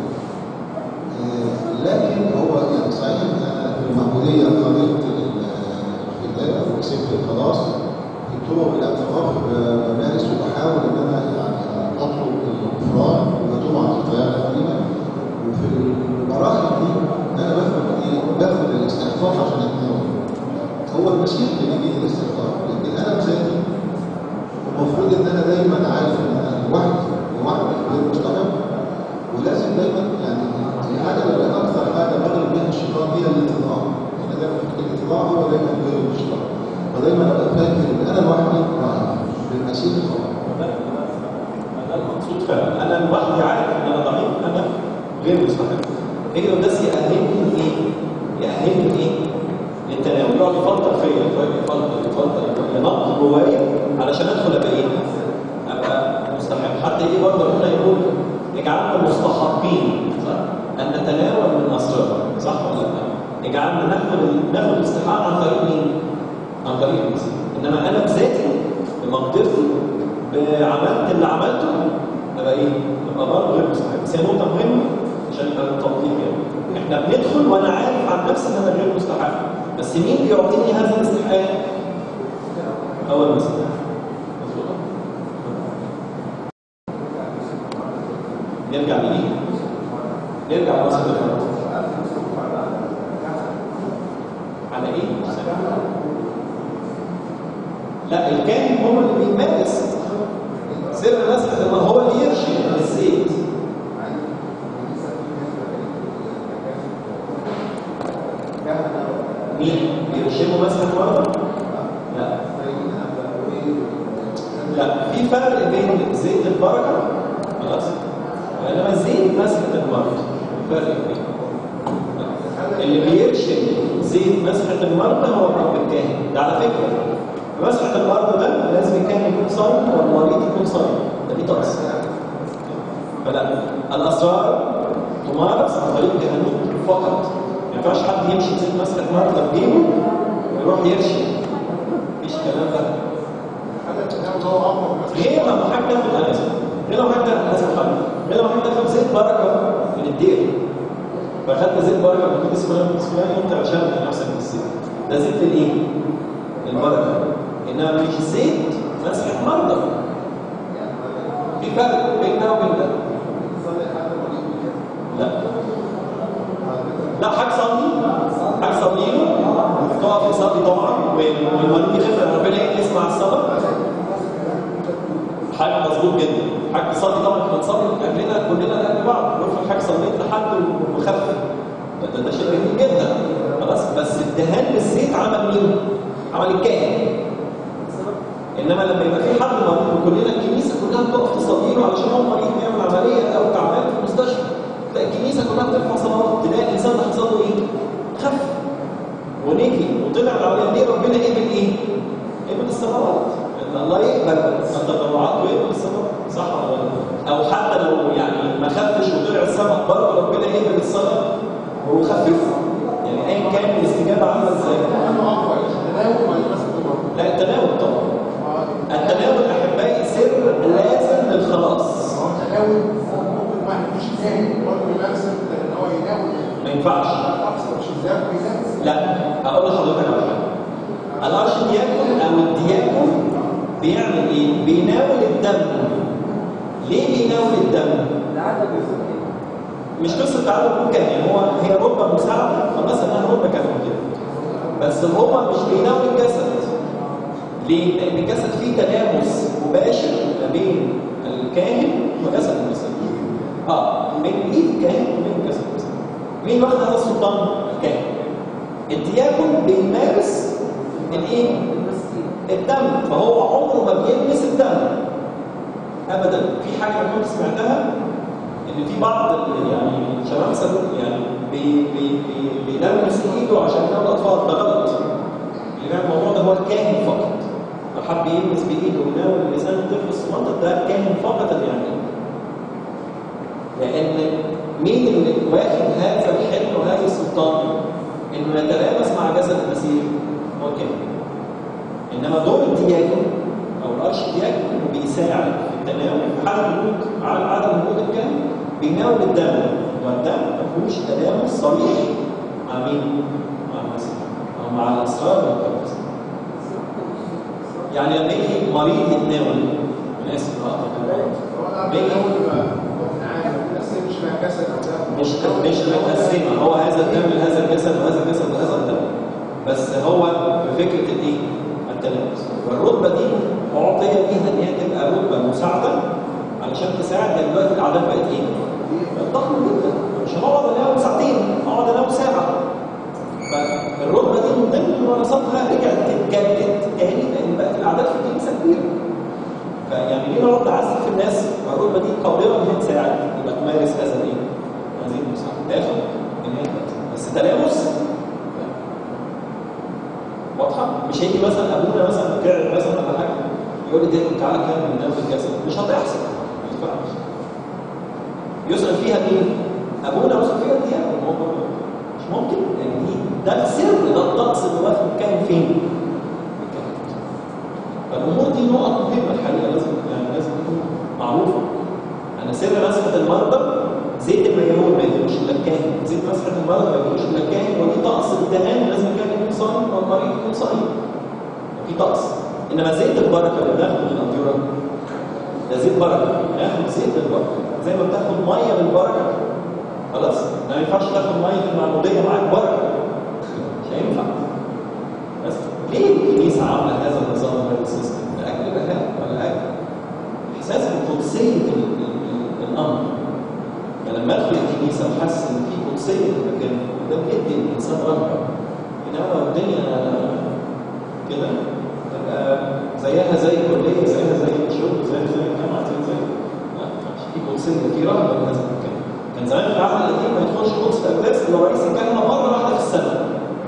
لكن هو يعني صحيح انا في المعموديه قريت الكتاب وكسبت الخلاص في طرق الاعتراف بمارس وبحاول ان انا يعني اطلب الغفران واتوب عن خطاياي القديمه وفي المراحل دي انا باخد ايه؟ باخد الاستحقاق عشان اتناول هو المسيح اللي بيجي الاستحقاق لكن انا بذاتي المفروض ان انا دايما عارف ان انا لوحدي لوحدي غير مستحق ولازم دايما يعني الحاجه اللي اكثر حاجه بغلب بيها الشيطان هي الاتضاع انا دايما في الاتضاع هو دايما غير الشيطان فدايما ابقى فاكر ان انا لوحدي ضعيف بالمسيح طبعا ده ده المقصود فعلا انا لوحدي عارف ان انا ضعيف انا غير مستحق هي بس يأهلني ايه؟ يأهلني ايه؟ للتناول يقعد يفلتر فيا يفلتر يفلتر يفلتر ينقط جوايا علشان ادخل ابقى ايه؟ ابقى مستحق حتى يجي برضه ربنا يقول اجعلنا مستحقين صح؟ ان نتناول من اسرار صح ولا لا؟ اجعلنا ناخد ناخد الاستحقاق عن طريق مين؟ عن طريق المسيح انما انا بذاتي بمقدرتي بعملت اللي عملته ابقى ايه؟ ابقى برضه غير مستحق بس هي نقطه مهمه عشان يبقى التوضيح يعني احنا بندخل وانا عارف عن نفسي ان انا غير مستحق بس مين بيعطيني هذا الاستحقاق؟ هو المسيح مظبوط؟ نرجع لإيه؟ نرجع لوصف الفرد على ايه؟ لا الكاهن هو اللي بيمارس سر مسحة الماء هو اللي يرشد الزيت مين؟ بيرشموا مسحة مرة؟ لا لا في فرق بين زيت البركة خلاص انما زيت مسحة المرض فرق بين اللي بيرشم زيت مسحة المرضى هو الرب الكاهن ده على فكرة مسحة المرضى ده لازم الكاهن يكون صايم والمريض يكون صايم ده دي طقس فلا الأسرار تمارس عن طريق الكهنوت فقط ما ينفعش حد يمشي زيت مسحة مرضى في جيبه ويروح يرشم مفيش الكلام ده غير لما حد تاخد انا اسف غير لما حد تاخد اسف حد غير لما حد تاخد زيت بركه من الدير فاخدت زيت بركه من القديس فلان القديس فلان وانت رشمت نفسك بالزيت ده زيت الايه؟ البركه انما مش زيت مسحه مرضى في فرق بين ده وبين ده لا لا هتصلي هتصلي له تقف تصلي طبعا والمريض يخف ربنا يسمع الصلاه حاجه مظبوط جدا حاجه تصلي طبعا احنا نصلي اجلنا كلنا لاجل بعض نروح الحاج صليت لحد وخف ده, ده شيء جميل جدا خلاص بس الدهان بالزيت عمل مين؟ عمل الكاهن انما لما يبقى في حد مريض وكلنا الكنيسه كلها بتقف تصلي له علشان هو مريض بيعمل عمليه او تعبان في المستشفى تلاقي الكنيسه كلها بترفع صلوات تلاقي الانسان ده حصل له ايه؟ خف ونجي وطلع العمليه ليه ربنا قبل ايه؟ قبل الصلوات ان الله يقبل التطوعات ويقبل الصلاه صح ولا لا؟ او حتى لو يعني ما خفش وطلع السماء برضه ربنا يقبل الصلاه وهو خفف يعني ايا كان الاستجابه عامله ازاي؟ لا التناول طبعا التناول احبائي سر لازم للخلاص ما ينفعش لا اقول لحضرتك على حاجه الارشدياكون او الدياكون بيعمل ايه؟ بيناول الدم ليه بيناول الدم؟ العدد بيكون ايه؟ مش قصه تعالوا نقول كده يعني هو هي رتبه مساعده خلاص انها رتبه كافيه كده بس هو مش بيناول الجسد ليه؟ لأن الجسد فيه تلامس مباشر ما بين الكاهن وجسد المسيح اه بين ايد الكاهن وبين جسد المسيح مين واخد هذا السلطان؟ الكاهن الدياكون بيمارس الايه؟ الدم فهو عمره ما بيلمس الدم ابدا في حاجه انا كنت سمعتها ان في بعض ال- يعني الشمامسه دول يعني بي بي بي بيلمس ايده عشان ينام الاطفال ده غلط اللي بيعمل الموضوع ده هو الكاهن فقط لو حب يلمس بايده ويناول لسان الطفل الصغير ده كاهن فقط اللي يعمله لان مين اللي واخد هذا الحلم وهذا السلطان انه يتلامس مع جسد المسيح هو الكاهن انما دور الدياكون او الارش دياكون انه بيساعد في التناول في حاله وجود على عدم وجود الكاهن بيناول الدم والدم ما فيهوش تلامس صريح مع مين؟ مع المسيح او مع الاسرار والقدس يعني لما يجي مريض يتناول انا اسف اه بيجي مش مش متقسمه هو هذا الدم لهذا الجسد وهذا الجسد وهذا الدم بس هو بفكره الايه؟ التلامس والرتبه دي معطيه ليها ان هي تبقى رتبه مساعده علشان تساعد لان دلوقتي الاعداد بقت ايه؟ بقت ضخمه جدا مش هنقعد انام ساعتين اقعد انام ساعه فالرتبه دي من ضمن مناصبها رجعت تتجدد تاني لان بقت الاعداد في الكنيسه كبيره فيعني ليه نقعد نعذب في الناس والرتبه دي قادره ان هي تساعد يبقى تمارس هذا الايه؟ هذه المساعده داخل ان هي تأتي. بس تلامس لا. واضحه؟ مش هيجي مثلا ابونا مثلا تعب مثلا ولا حاجه يقول لي دايما تعالى كده ننام في الجسد مش هتحصل ما ينفعش يسأل فيها مين؟ ابونا يسأل فيها الديانه هو مش ممكن لان دي ده السر ده الطقس اللي واقف كان فين؟ في الكهنوت. فالامور دي نقط مهمه الحقيقه لازم يعني لازم تكون معروفه انا سر مسحه المرضى زيت الميمون ما يجيبوش الا الكاهن زيت مسحه المرضى ما يجيبوش الا الكاهن ودي طقس الدهان لازم الكاهن يكون صايم والمريض يكون صايم في طقس انما زيت البركه اللي بناخده من الانطيره ده زيت بركه ناخد زيت البركه زي ما بتاخد ميه بالبركه خلاص ما ينفعش تاخد ميه في المعموديه معاك بركه مش هينفع بس ليه الكنيسه عامله هذا النظام هذا السيستم؟ لاجل بهاء ولا لاجل احساس بقدسيه ال- ال- ال- الامر فلما ادخل الكنيسه وحاسس ان في قدسيه في المكان ده بيدي الانسان رهبه انما لو الدنيا كده تبقى زيها زي الكليه زيها زي الشغل زيها زي الجامعه زي زي لا ما ينفعش. في قدسيه في رهبه من هذا المكان كان زمان في العهد القديم ما يدخلش قدس الاقداس الا رئيس الكهنه مره واحده في السنه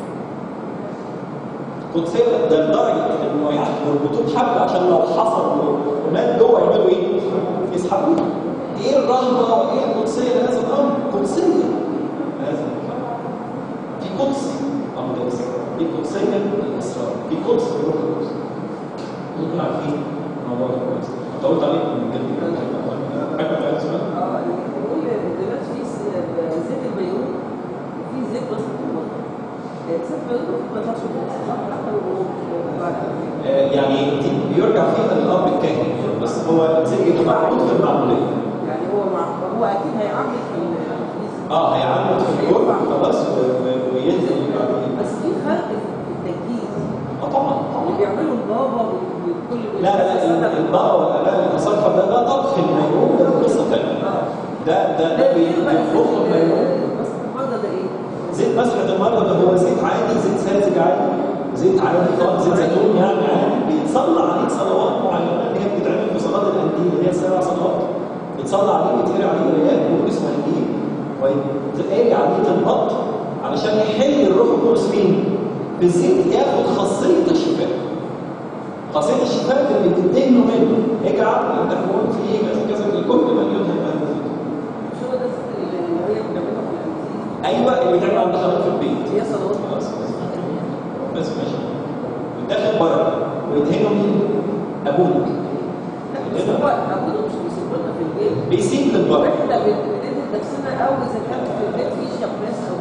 قدسيه ده لدرجه انه يربطوه بحبل عشان لو حصل ومات جوه يعملوا ايه؟ يسحبوه ايه الرهبه وايه القدسيه لهذا الامر؟ قدسيه لهذا الامر في قدس أقدس في قدسية الإسرار في قدس الروح القدس انتوا عارفين الموضوع ده كويس طولت عليكم من جد حاجة عايز سؤال؟ اه بقول دلوقتي في س- زيت البيوت وفي زيت بس المطر زيت البيوت ما ينفعش يتغسل، صح حتى لو هو بعد آه، يعني دي بيرجع فيها للأب الكاهن بس هو زي ما موجود في المعمودية يعني هو مع هو اكيد هيعمل في الكنيسه اه هيعمل في الجرم خلاص و- و- وينزل بعدين. بس في فرق في التجهيز اه طبعا اللي طبعا بيعملوا البابا وكل لا لا لا البابا والاباء المصالحه ده ده طبخ الميمون ده قصه ثانيه ده ده ده بيطبخ الميمون بس المرضى ده ايه؟ زيت مسحة المرضى ده هو زيت عادي زيت ساذج عادي زيت عادي خالص زيت زيتون يعني عادي بيتصلى عليه صلوات معينة اللي هي بتتعمل في صلاة الأنجيل اللي هي السبع صلوات بيتصلى عليه ويتقري عليه آيات ويورث وإنجيل ويتقري عليه تنبط علشان يحل الروح القدس فين؟ بالزيت ياخد خاصية الشفاء خاصية الشفاء اللي بتدهنه منه اجعل تكون فيه كذا كذا لكل من يدهن هذا الزيت مش هو ده الزيت اللي هي بتعملها في الانجيل ايوه اللي بيتعمل عند حضرتك في البيت هي صلوات خلاص بس ماشي ويتاخد بره ويدهنوا مين؟ ابوك لا بس هو ابونا مش بيسيب لنا في البيت بيسيب للبره واحنا بندي نفسنا او اذا كان في البيت في شماس او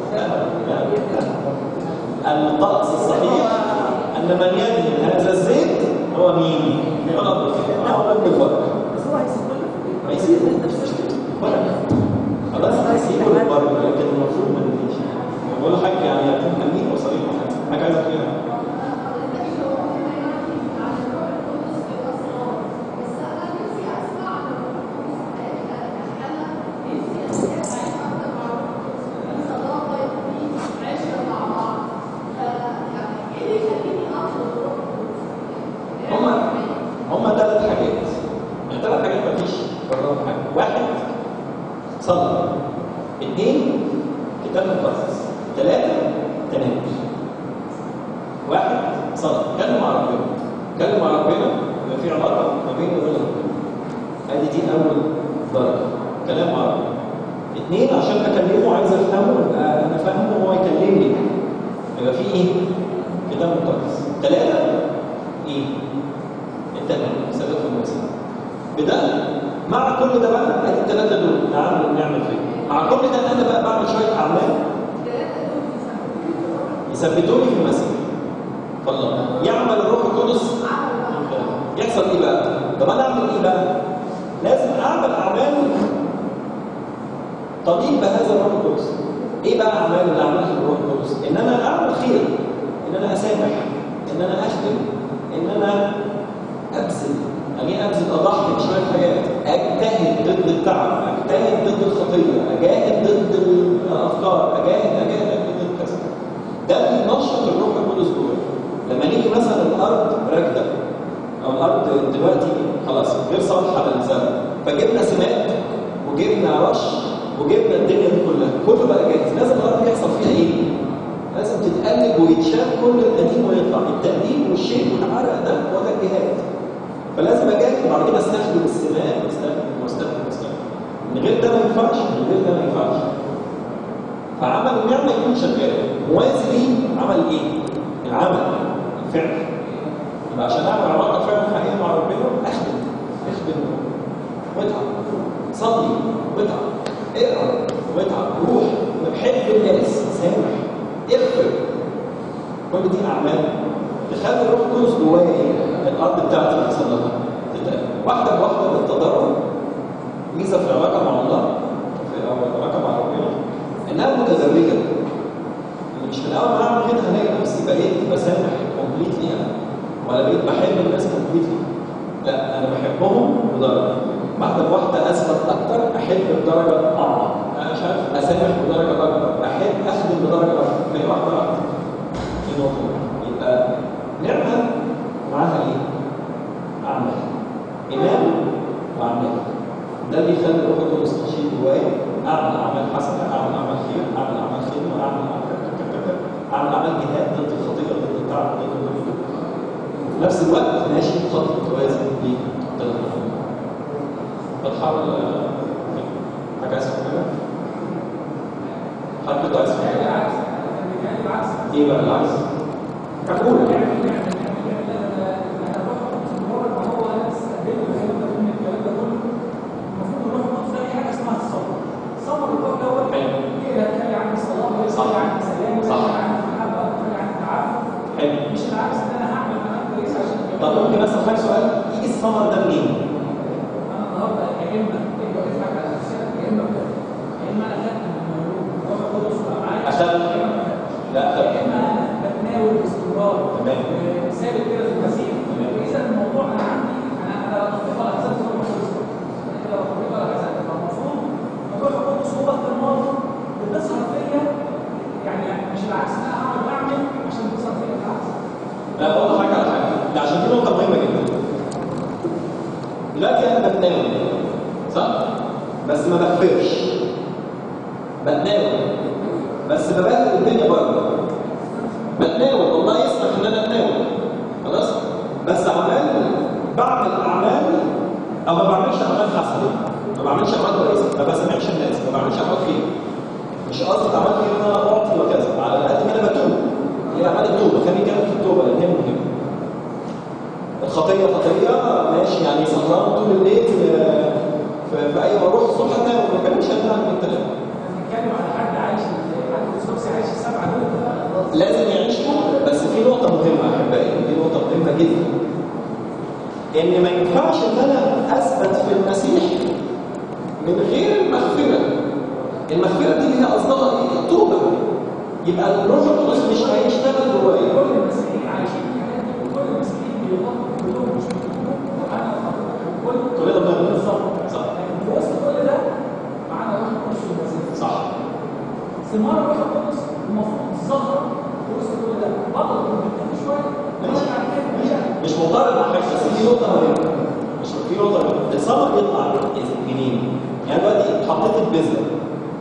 شاي الطقس الصحيح ان من يدهن هذا الزيت هو مين؟ غلط هو ابن البره بس هو هيسيب لنا في البيت ما يسيب نفسنا ولا خلاص هيسيبه للبره لكن المفروض ما نديش بقول له حاجه يعني هتكون امين وصريح معاك حاجه عايزك فيها اثنين كتاب مقدس ثلاثة تناول واحد صلاة كلم مع ربنا كلم مع ربنا يبقى في علاقة ما بينه وبين ربنا ادي دي أول درجة كلام مع ربنا اثنين عشان أكلمه عايز أفهمه يبقى أنا فاهمه وهو يكلمني يبقى في إيه؟ كتاب مقدس ثلاثة إيه؟ التناول سبب في الموسم بدأ مع كل ده بقى ادي الثلاثة دول نعمل نعمل فيه مع كل ده أنا بقى بعمل شوية أعمال يثبتوني في المسيح فالله يعمل الروح القدس يحصل ايه بقى؟ طب انا اعمل ايه بقى؟ لازم اعمل اعمال تليق بهذا الروح القدس. ايه بقى اعمال اللي اعملها الروح القدس؟ ان انا اعمل خير، ان انا اسامح، ان انا اخدم، ان انا ابذل، يعني ايه ابذل اضحي بشويه حاجات، اجتهد ضد التعب، اجتهد ضد الخطيه، اجاهد ضد الافكار، اجاهد اجاهد اجاهد ضد كذا. ده اللي بينشط الروح القدس جوايا. لما نيجي مثلا الارض راكده او الارض دلوقتي خلاص غير صالحه للزرع فجبنا سماد وجبنا رش وجبنا الدنيا دي كلها كله بقى جاهز لازم الارض يحصل فيها ايه؟ لازم تتقلب ويتشال كل القديم ويطلع التقليب والشيء والعرق ده هو ده الجهاد فلازم اجاهد وبعد كده استخدم السماد واستخدم واستخدم واستخدم من غير ده ما ينفعش من غير ده ما ينفعش فعمل النعمه يكون شغال موازي ليه عمل ايه؟ العمل الفعل يبقى عشان اعمل علاقه فعلا حقيقيه مع ربنا اخدم اخدم واتعب صلي واتعب اقرا واتعب روح بحب الناس سامح اغفر كل دي اعمال تخلي الروح القدس جوايا ايه؟ الارض بتاعتي يحصل لها تتقلب واحده بواحده بالتدرج ميزه في العلاقه مع الله في أو العلاقه مع ربنا انها متدرجه يعني مش من اول ما اعمل كده هلاقي نفسي بقيت بسامح كومبليتلي انا ولا بقيت بحب الناس كومبليتلي لا انا بحبهم بدرجه واحده بواحده اثبت اكتر احب بدرجه اعمق انا مش عارف اسامح بدرجه اكبر احب اخدم بدرجه اكبر فهي واحده واحده دي نقطه يبقى نعمه معاها ايه؟ اعمال ايمان واعمال ده اللي يخلي الروح القدس نشيط جوايا اعمل اعمال حسنه اعمل اعمال خير اعمل اعمال خدمه اعمل اعمال اعمل اعمال جهاد ضد الخطيه ضد التعب ضد كل في نفس الوقت ماشي خط متوازي لضد بتحاول حاجه عايز حاجه حد كنت عايز حاجه ايه بقى العكس؟ هقول حلو مش العكس ان انا هعمل حاجات كويسه عشان طب ممكن اسال سؤال يجي الثمر ده منين؟ انا النهارده يا اما انت بتضحك على نفسك يا اما بجد. يا اما انا خدت من الموضوع روح القدس بقى معايا أخدت. يا اما ما خدتش. لا يا أخدت. اما انا بتناول باستمرار تمام. آه، ثابت كده في المسيح تمام. واذا الموضوع انا عندي انا انا لا اطبق على حساب روح القدس انا كده بطبق على حساب فالمفروض روح القدس هو الثمار بتظهر فيا يعني مش العكس ان انا هقعد اعمل عشان تظهر فيا العكس لا بقول حاجه على حاجه ده عشان دي نقطه مهمه جدا دلوقتي انا بتناول صح؟ بس ما بغفرش بتناول بس ببهدل الدنيا بره بتناول والله يسمح ان انا اتناول خلاص بس اعمال بعمل اعمال او ما بعملش اعمال حسنه ما بعملش اعمال كويسه ما بسامحش الناس ما بعملش اعمال خير مش قصدي اعمال خير ان انا اعطي وكذا على قد ما انا بتوب هي اعمال التوبه خلينا نتكلم في التوبه لان هي مهمه الخطيه خطيه ماشي يعني سهران طول الليل آه، في, في اي ما اروح الصبح انام ما بتكلمش انا عن الكلام بنتكلم على حد عايش حد السوسي عايش السبعه دول لازم يعيش توبه بس في نقطه مهمه احبائي دي نقطه مهمه جدا ان ما ينفعش ان انا اثبت في المسيح من غير المغفره المغفره دي اللي هي قصدها ايه؟ التوبه يبقى الروح القدس مش هيشتغل جوايا كل المسيحيين عايشين الحاجات دي وكل المسيحيين بيغلطوا كلهم مش بيتوبوا وأنا كل كلنا بنغلط. بالظبط صح. لكن في وسط كل ده معانا روح القدس والمسيح صح ثمار الروح القدس المفروض تظهر في وسط كل ده بطل بتكون شويه ماشي. مش عارف ايه مش معترض على حاجه بس في نقطه مهمه مش في نقطه مهمه الثمر يطلع منين؟ يعني دلوقتي حطيت البذره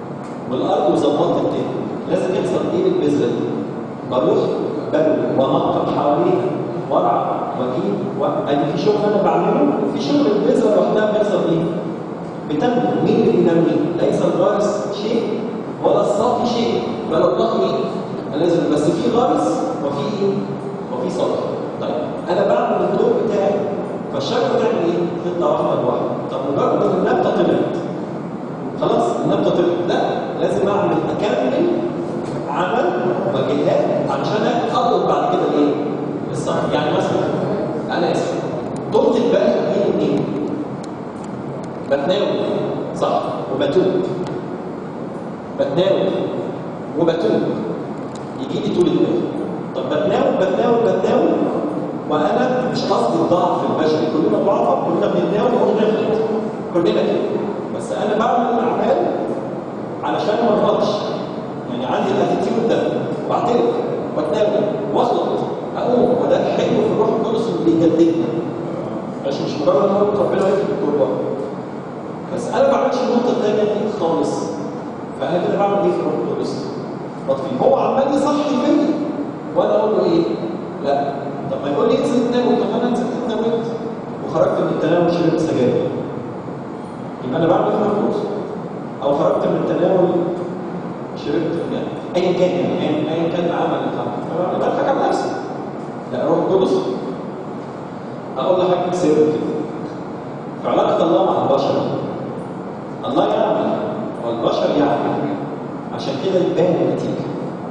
والارض وظبطت الدنيا لازم يحصل ايه بالبذره دي؟ بروح بلو وانقب حواليها وارعى واجيب و- ادي في شغل انا بعمله وفي شغل البذره لوحدها بيحصل ايه؟ بتنمو مين اللي بينمي؟ ليس الغارس شيء ولا الساقي شيء بل الله ايه؟ لازم بس في غارس وفي ايه؟ وفي ساقي طيب انا بعمل الدور بتاعي فالشجره تعمل ايه؟ تطلع واحده بواحده طب مجرد ان النبته طلعت خلاص النبته طلعت لا لازم اعمل اكمل عمل وجهات علشان اطلب بعد كده الايه؟ الصح يعني مثلا انا اسف طولة البلد دي منين؟ بتناول صح وبتوب بتناول وبتوب يجي لي طول البال طب بتناول بتناول بتناول وانا مش قصدي الضعف البشري كلنا ضعفاء كلنا بنتناول وبنغلط كلنا كده بس انا بعمل الاعمال علشان ما اغلطش يعني عندي الاتيتيود ده واعترف واتناول واغلط اقوم وده حلو في الروح القدس اللي بيجددنا مش مش مجرد ان هو ربنا يكتب التربه بس انا ما بعملش النقطه الثانيه دي خالص فانا كده بعمل ايه في الروح القدس؟ بطفي هو عمال يصحي فيا وانا اقول له ايه؟ لا طب ما يقول لي انزل تناول طب انا نزلت اتناولت وخرجت من التناول شربت سجاير يبقى انا بعمل في الروح القدس او خرجت من التناول شربت يعني ايا كان يعني ايا أيا كان العمل اللي بتاعه انا بضحك على نفسي لا روح القدس اقول لحضرتك سر كده في علاقه الله مع البشر الله يعمل والبشر يعمل عشان كده يبان النتيجه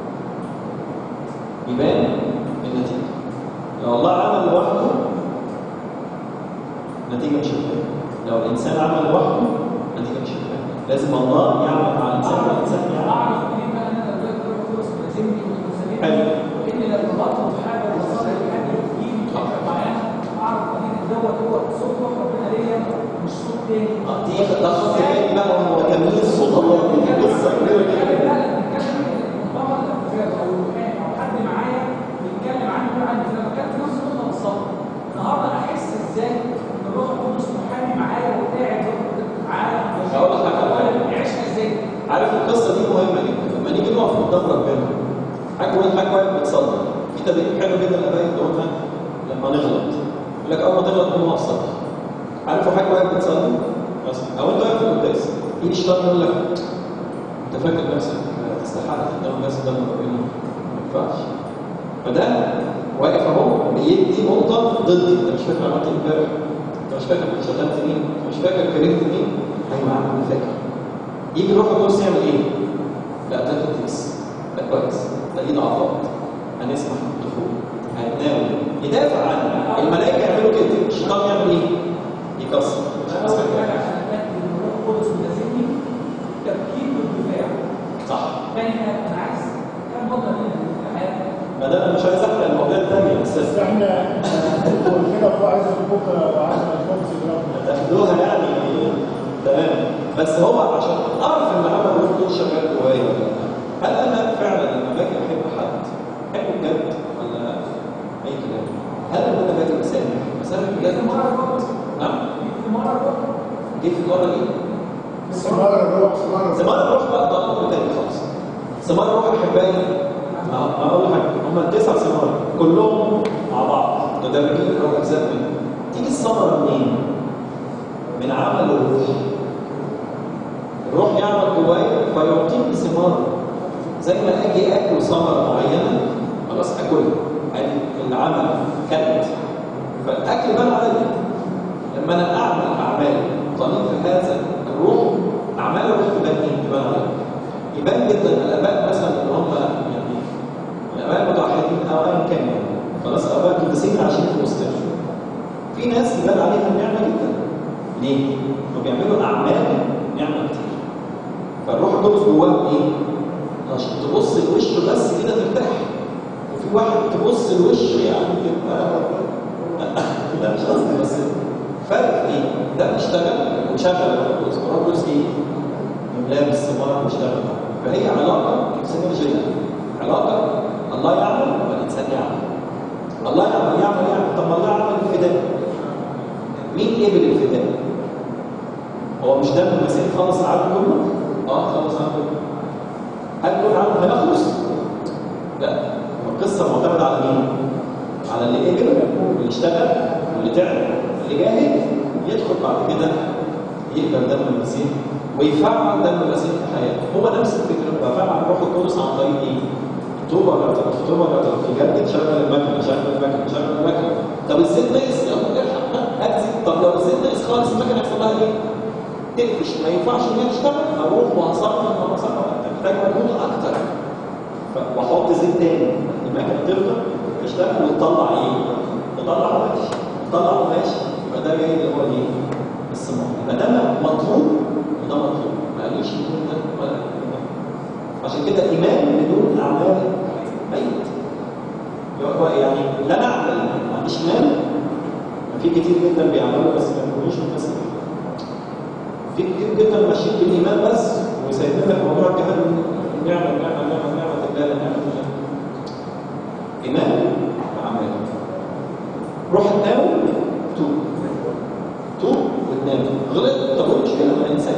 يبان النتيجه لو الله عمل لوحده النتيجه مش هتبان لو الانسان عمل لوحده النتيجه مش هتبان لازم الله يعمل مع الانسان والانسان يعمل اعرف منين بقى ان انا دلوقتي الروح القدس بيلزمني ويساندني حلو. وان لما بطلب حاجه وصلت لحاجه بتجيلي فكره معينه اعرف منين ان دوت هو صوت روح ربنا ليا مش صوت تاني دي ده خط تاني بقى وهو تمييز صوت الله بالقصه حد معايا بيتكلم عني بيقول عني لما كان في نفس النقطه بالظبط النهارده احس ازاي ان الروح القدس محامي معايا وقاعد معايا هقول لك حاجة. عشنا ازاي؟ عارف القصه دي مهمه جدا لما نيجي نقف قدام ربنا حاجه وين حاجه واحد بتصلي في تدريب حلو جدا الاباء يدونا لما نغلط يقول لك اول ما تغلط قوم اقف صلي عارف حاجه واحد بتصلي بس او انت واقف في القداس يجي الشيطان يقول لك انت فاكر نفسك تستحق قدام الناس قدام ربنا ما ينفعش فده واقف اهو بيدي نقطه ضدي انت مش فاكر عملت ايه امبارح انت مش فاكر كنت شغلت مين انت مش فاكر كرهت مين ايوه يا عم انا فاكر يجي الروح القدس يعمل ايه؟ لا ده تدريس ده كويس ده ليه ضعفات هنسمح بالدخول هنتناول يدافع عنه الملائكه يعملوا كده الشيطان يعمل ايه؟ يكسر انا اول حاجه عشان اتاكد ان الروح القدس ملازمني التفكير والدفاع صح تاني حاجه انا عايز كم نقطه من الامتحان ما ده انا مش عايز احرق المواضيع الثانيه بس بس احنا ندخل كده في وعظ بكره وعظ الخمس جرام تاخدوها يعني تمام بس هو عشان اعرف ان عمل الروح القدس شغال جوايا ولا لا هل انا فعلا لما باجي احب حد احبه بجد ولا اي كلام؟ هل لما انا باجي بسامح بسامح بجد؟ في مره الروح نعم في مره الروح جه في المره دي ثمار الروح ثمار الروح ثمار الروح بقى ده امر تاني خالص ثمار الروح احبائي ما ما اقول حاجه هم التسع ثمار كلهم مع بعض متدرجين او اجزاء منهم تيجي الثمره منين؟ من عمل الروح الروح يعمل جوايا فيعطيني ثمار زي ما اجي اكل ثمره معينه خلاص اكلها ادي العمل كلت فالاكل بان عليا لما انا اعمل اعمال طريق هذا الروح اعمال الروح تبان ايه؟ تبان عليا يبان جدا الاباء مثلا اللي هم يعني الاباء المتوحدين او ايا كان يعني خلاص الاباء القديسين عايشين في وسطنا في ناس يبان عليها النعمه جدا ليه؟ هم بيعملوا اعمال نعمه كتير فالروح القدس جواه ايه؟ عشان تبص لوشه بس كده ترتاح وفي واحد تبص لوشه يعني تبقى لا مش قصدي بس فرق ايه؟ ده بيشتغل وشغل الروح القدس الروح القدس ايه؟ يملاه بالثمار ويشتغل فهي علاقه سينرجيه علاقه الله يعمل والانسان يعمل الله يعمل يعمل يعمل طب ما الله عمل الفداء مين قبل الفداء؟ هو مش دم المسيح خلص العالم كله؟ اه خلص العالم كله اعملها خلص لا القصه معتمده على مين؟ على اللي اجر واللي اشتغل واللي تعب واللي جاهد يدخل بعد كده يقبل دم المسيح ويفعل دم المسيح في حياته هو نفس الفكره بفعل روح القدس عن طريق ايه؟ توبه بعترف توبه بعترف يجدد شغل المكنه شغل المكنه شغل المكنه طب الزيت نقص يا ابو الحق اجزي طب لو الزيت نقص خالص المكنه يحصل لها ايه؟ تقفش ما ينفعش ان هي تشتغل اروح واصفر واصفر تحتاج مجهود اكتر ف- واحط زيت تاني المكنه تفضل تشتغل وتطلع ايه؟ تطلع قماش تطلع قماش يبقى ده جاي اللي هو ايه؟ الصناعه يبقى ده مطلوب وده مطلوب ما قاليش يكون ده ولا يكون ده عشان كده ايمان بدون اعمال ميت هو يعني لا نعمل ما عنديش مال في كتير جدا بيعملوا بس ما يكونوش متسمين في كتير جدا ماشيين بالايمان بس وسايبين لك موضوع الجهاد نعمل نعمل نعمل نعمل الله نعمل الله ايمان واعمال روح تناول توب توب وتنام غلط طب مش كده ما انسان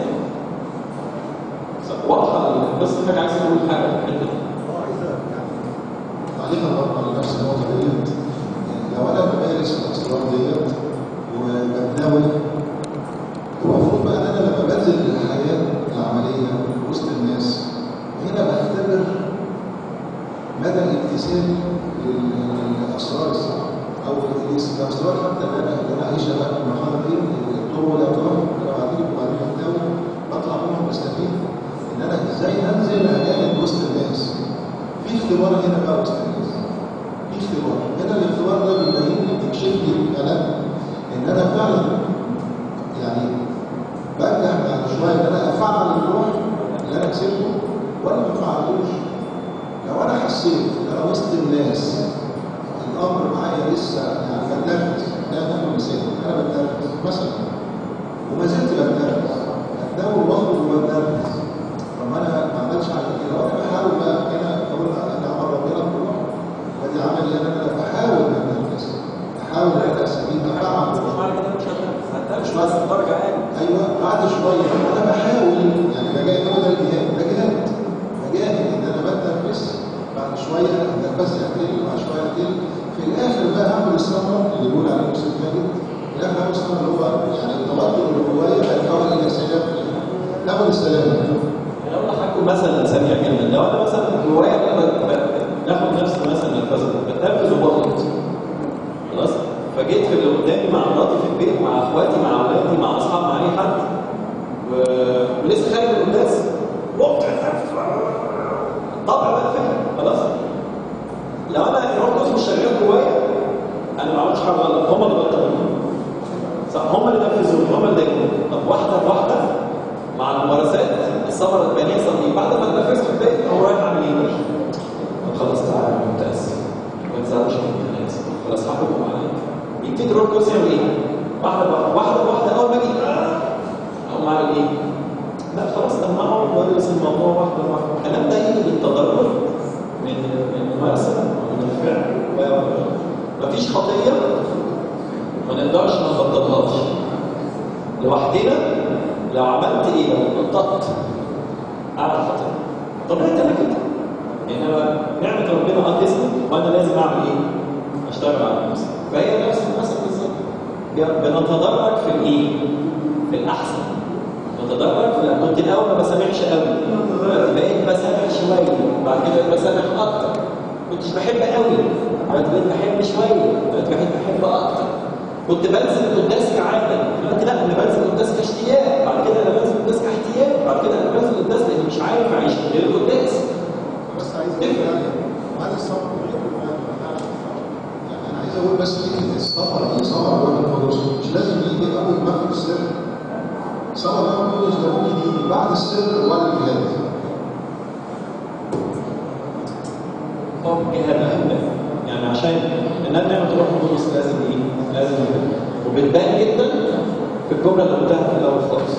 واضحه بس انك عايز تقول حاجه في الحته دي اه عايزة يعني تعليقا برضه على نفس النقطة ديت يعني لو أنا بمارس الأسرار ديت وبتناول المفروض بقى إن أنا لما بنزل الحياة العملية وسط الناس هنا بختبر مدى الامتثال لل- للأسرار الصعبة أو الأسرار حتى اللي أنا اللي أنا عايشها بقى في المرحلة دي الطرق والأطراف اللي بعدين وبعدين بتناول بطلع منهم بستفيد إن أنا إزاي أنزل أجاهد وسط الناس في اختبار هنا بقى وسط الناس في اختبار هنا الاختبار ده بيبين لي بيكشف لي الكلام ان انا فعلا يعني بنجح بعد شويه ان انا افعل الروح اللي انا كسبته ولا ما فعلتوش لو انا حسيت ان انا وسط الناس الامر معايا لسه يعني بتنفس ده ده مثال انا بتنفس مثلا وما زلت بتنفس اتناول واخرج وبتنفس طب ما انا ما عملتش حاجه كده وانا بحاول بقى هنا اقول انا عمل ربنا كله وادي عمل ان انا بحاول اتنفس احاول ان انا استفيد افعل مش معنى كده مش هتنفس مش بس درجه عاليه ايوه بعد شويه انا بحاول يعني بجاهد هو ده الجهاد ده جهاد بجاهد ان انا بتنفس بعد شويه النفس يقل بعد شويه يقل في الاخر بقى هعمل الثمره اللي بيقول عليه مسلم ماجد في الاخر هعمل الثمره اللي هو يعني التوتر اللي جوايا هيتحول الى سلام نعمل السلام لو انا هحكم مثلا ثانيه جدا لو انا مثلا جوايا كده ب- باخد نفسي مثلا الفاز بتنفذ وبغلط خلاص فجيت في اللي قدامي مع مراتي في البيت مع اخواتي مع اولادي مع اصحاب مع اي حد و... ولسه خارج من القداس وقت طبعا بقى فكره خلاص لو انا الروح القدس مش شغال جوايا انا ما عملتش حاجه غلط هم اللي غلطانين صح هم اللي نفذوا هم اللي ضايقوني طب واحده بواحده مع الممارسات الثمره البنيه صديق بعد ما تنفذت في البيت هو رايح اعمل ايه؟ طب خلاص تعالى أنا متاسف ما تزعلش مني انا اسف خلاص هحكم عليك يبتدي الروح القدس يعمل ايه؟ واحده بواحده واحده بواحده اول ما اجي اقوم عامل ايه؟ لا خلاص لما اقعد وادرس الموضوع واحده واحده الكلام ده يجي بالتدرج من من الممارسه ومن الفعل و- و- مفيش خطيه ما نقدرش ما نبطلهاش لوحدنا لو عملت ايه لو نطقت اعمل خطيه طبيعي انا كده انما نعمه ربنا قدسني وانا لازم اعمل ايه؟ اشتغل على نفسي فهي نفس المثل بالظبط بنتدرج في الايه؟ في الاحسن نتدرج في الأ- كنت الاول ما بسامحش قوي دلوقتي بقيت بسامح شويه بعد كده بقيت بسامح اكتر كنتش بحب قوي دلوقتي بقيت بحب شويه دلوقتي بقيت بحب اكتر كنت بنزل القداس كعاده دلوقتي لا انا بنزل القداس كاشتياق بعد كده انا بنزل القداس كاحتياج بعد كده انا بنزل القداس لاني مش عارف اعيش من غير القداس بس عايز اقول يعني بعد الصبر يعني انا عايز اقول بس فكره الصبر دي صبر الروح القدس مش لازم يجي اول ما ادخل السر صبر الروح القدس ده ممكن يجي بعد السر ولا الجهاد هو جهاد اهم يعني عشان ان انا نعمه روح القدس لازم ايه؟ لازم يبقى. وبتبان جدا في الجمله اللي قلتها في الاول خالص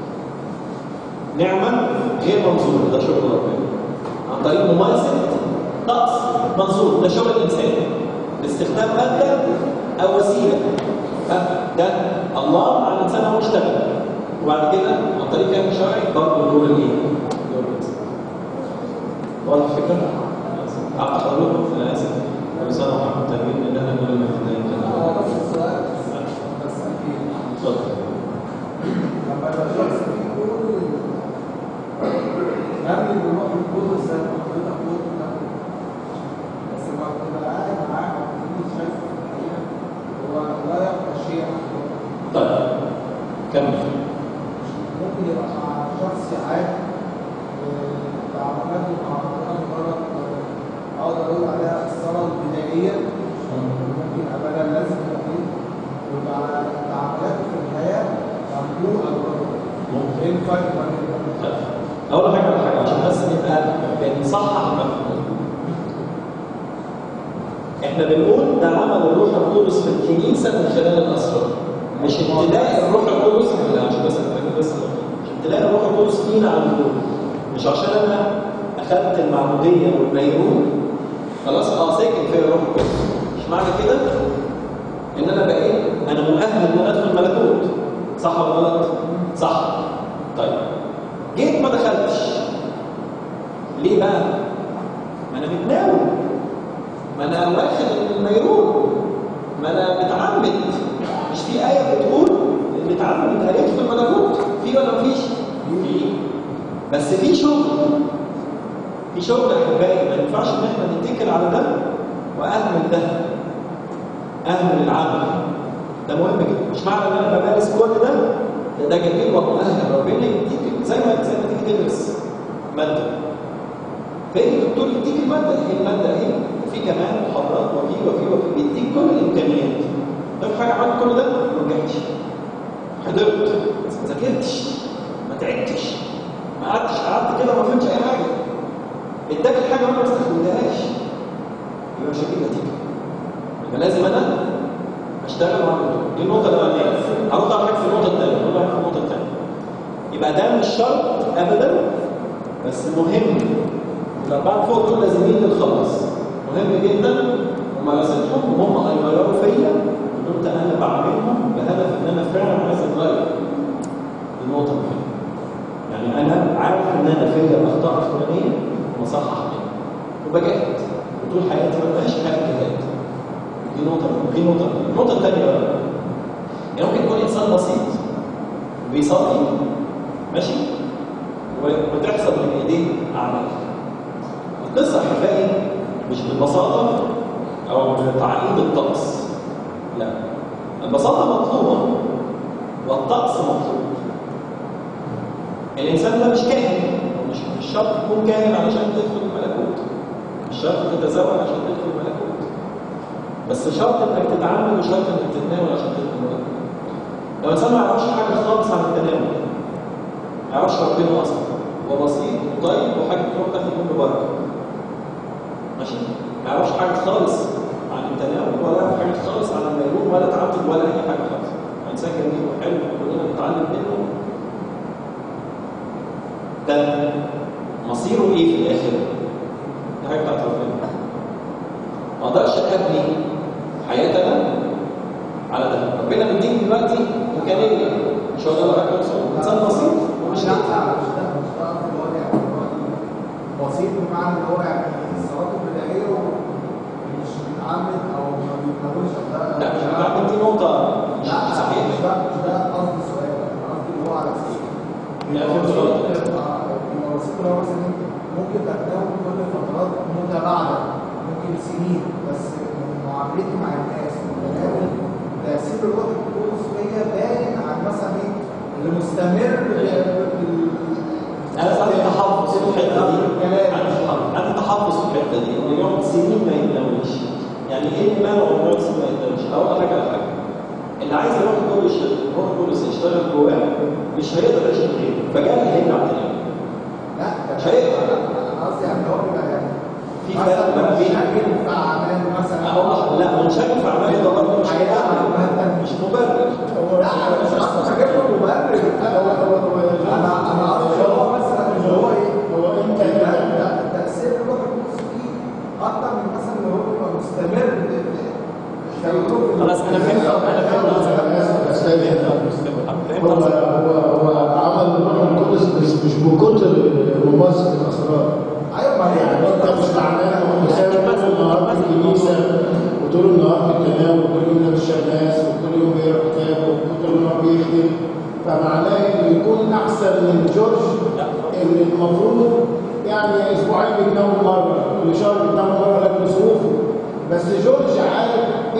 نعمه غير منظوره ده شغل ربنا عن طريق ممارسه طقس منظور ده شغل الانسان باستخدام ماده او وسيله ده الله مع الانسان هو اشتغل وبعد كده عن طريق كلام شرعي برضه دور الايه؟ دور الانسان واضح الفكره؟ عقدوا انا اسف كل سنه وحضرتك طيبين ان احنا كل ما في هو بس السؤال بس أكيد اتفضل لما يبقى شخص بيقول نبني بروح القدس زي ما حضرتك قلت نبني بس لما بتبقى قاعد معاه وتكون شايفه في الحقيقه هو لا يبقى شيء طيب كمل ممكن يبقى مع شخص عادي آه، تعاملاته مع ربنا مجرد آه، اقدر اقول عليها الصلاه البدائيه ممكن ابدا لازم تكون ومع تعاملاته في الحياه مملوءه برضه ممكن ايه الفرق ما بين طيب اول حاجه على حاجه عشان بس نبقى بنصحح مفهوم احنا بنقول ده عمل الروح القدس في الكنيسه من خلال الاسرار مش ابتلاء الروح القدس لا عشان بس أفهمك بس مش ابتلاء الروح القدس فينا على الدول مش عشان انا اخذت المعموديه والميرون خلاص اه ساكن فيا الروح القدس مش معنى كده ان انا بقيت انا مؤهل ان أنا ادخل الملكوت صح ولا غلط؟ صح طيب جيت ما دخلتش ليه بقى؟ ما انا متناول ما انا واخد الميرون ما انا متعمد مش في آية بتقول اللي متعمد هيدخل الملكوت في ولا مفيش؟ في بس في شغل في شغل يا احبائي ما ينفعش ان احنا نتكل على ده واهمل ده اهمل العمل ده مهم جدا مش معنى ان انا بمارس كل ده ده, ده جميل ومؤهل ربنا يديك زي ما زي ما تيجي تدرس ماده فيجي الدكتور يديك الماده هي الماده اهي وفي كمان محاضرات وفي وفي وفي بيديك كل الامكانيات طب حاجه عملت كل ده ما نجحتش حضرت بس ما ذاكرتش ما تعبتش ما قعدتش قعدت كده وما فهمتش اي حاجه اداك الحاجه وانا ما استخدمتهاش يبقى مش هجيب نتيجه يبقى لازم انا اشتغل واعمل دي النقطه الاولانيه هرد على حاجه في النقطه الثانيه هرد على النقطه الثانيه يبقى ده مش شرط ابدا بس مهم الاربعه فوق دول لازمين للخلاص مهم جدا ممارستهم وهم هيغيروا فيا ودول انا بعملهم بهدف ان انا فعلا عايز اتغير دي نقطه مهمه يعني انا عارف ان انا فيا اخطاء فلانيه ومصحح منها وبجاهد وطول حياتي ما بقاش حاجه جهاد دي نقطه دي نقطه النقطه الثانيه بقى يعني ممكن يكون انسان بسيط بيصلي ماشي و- وتحصل من ايديه اعمال القصه احبائي مش بالبساطه او بتعقيد الطقس لا البساطه مطلوبه والطقس مطلوب الانسان ده مش كاهن مش مش شرط تكون كاهن علشان تدخل الملكوت مش شرط تتزوج عشان تدخل الملكوت بس شرط انك تتعامل وشرط انك تتناول عشان تدخل الملكوت لو الانسان ما يعرفش حاجه خالص عن التناول ما يعرفش ربنا اصلا هو بسيط وطيب وحاجه تروح تاخد منه بركه ماشي ما يعرفش حاجه خالص عن التناول ولا يعرف حاجه خالص عن الميمون ولا تعبد ولا اي حاجه خالص انسان جميل وحلو وكلنا بنتعلم منه ده مصيره ايه في الاخر؟ دي حاجه بتاعت ربنا ما اقدرش ابني حياتي انا على ده ربنا بيديني دلوقتي امكانيه مش هقدر اقول لك انسان بسيط ومش مش لا مش ده مش ده قصدي اللي هو يعني بسيط بمعنى ان هو يعني الصلاه البدائيه ومش بيتعمد او ما بيتناولش ده لا مش بتعمل دي نقطه مش لا مش صحيحه ده مش ده قصدي السؤال انا قصدي اللي هو على اساس لا، فهمت غلط. يبقى بسيط اللي هو مثلا انت ممكن تتناول كل فترات متباعده ممكن سنين بس معاملتي مع الناس متناول تاثير الروح القدس فيا باين عن مثلا ايه اللي مستمر بال- انا عندي تحفظ في الحته دي الكلام. عندي تحفظ عندي تحفظ في الحته دي اللي يقعد سنين ما يتناولش يعني ايه اللي مانع انه يقعد سنين ما يتناولش اقول لك على حاجه اللي عايز يروح كل يشتغل يروح كل يشتغل جواه مش هيقدر يعيش من غيره فجاه هيرجع تاني لا ده مش هيقدر. انا قصدي يعني هو بيبقى يعني في مثلا فرق ما بين- شكل في اعمال مثلا أهو لا منشغل في اعمال ده برضه مش حياة مبرر عامة. مش مبرر لا انا مش قصدي اجيب له مبرر هو هو هو انا انا قصدي هو مثلا اللي هو ايه هو انت يبقى تاثير الروح القدس فيه اكتر من مثلا ان هو يبقى مستمر خلاص انا فهمت انا فهمت انا اسف استاذ فهمت هو قصدك. هو هو عمل الروح القدس بس مش بكتر ممارسه الاسرار ايوه ما هي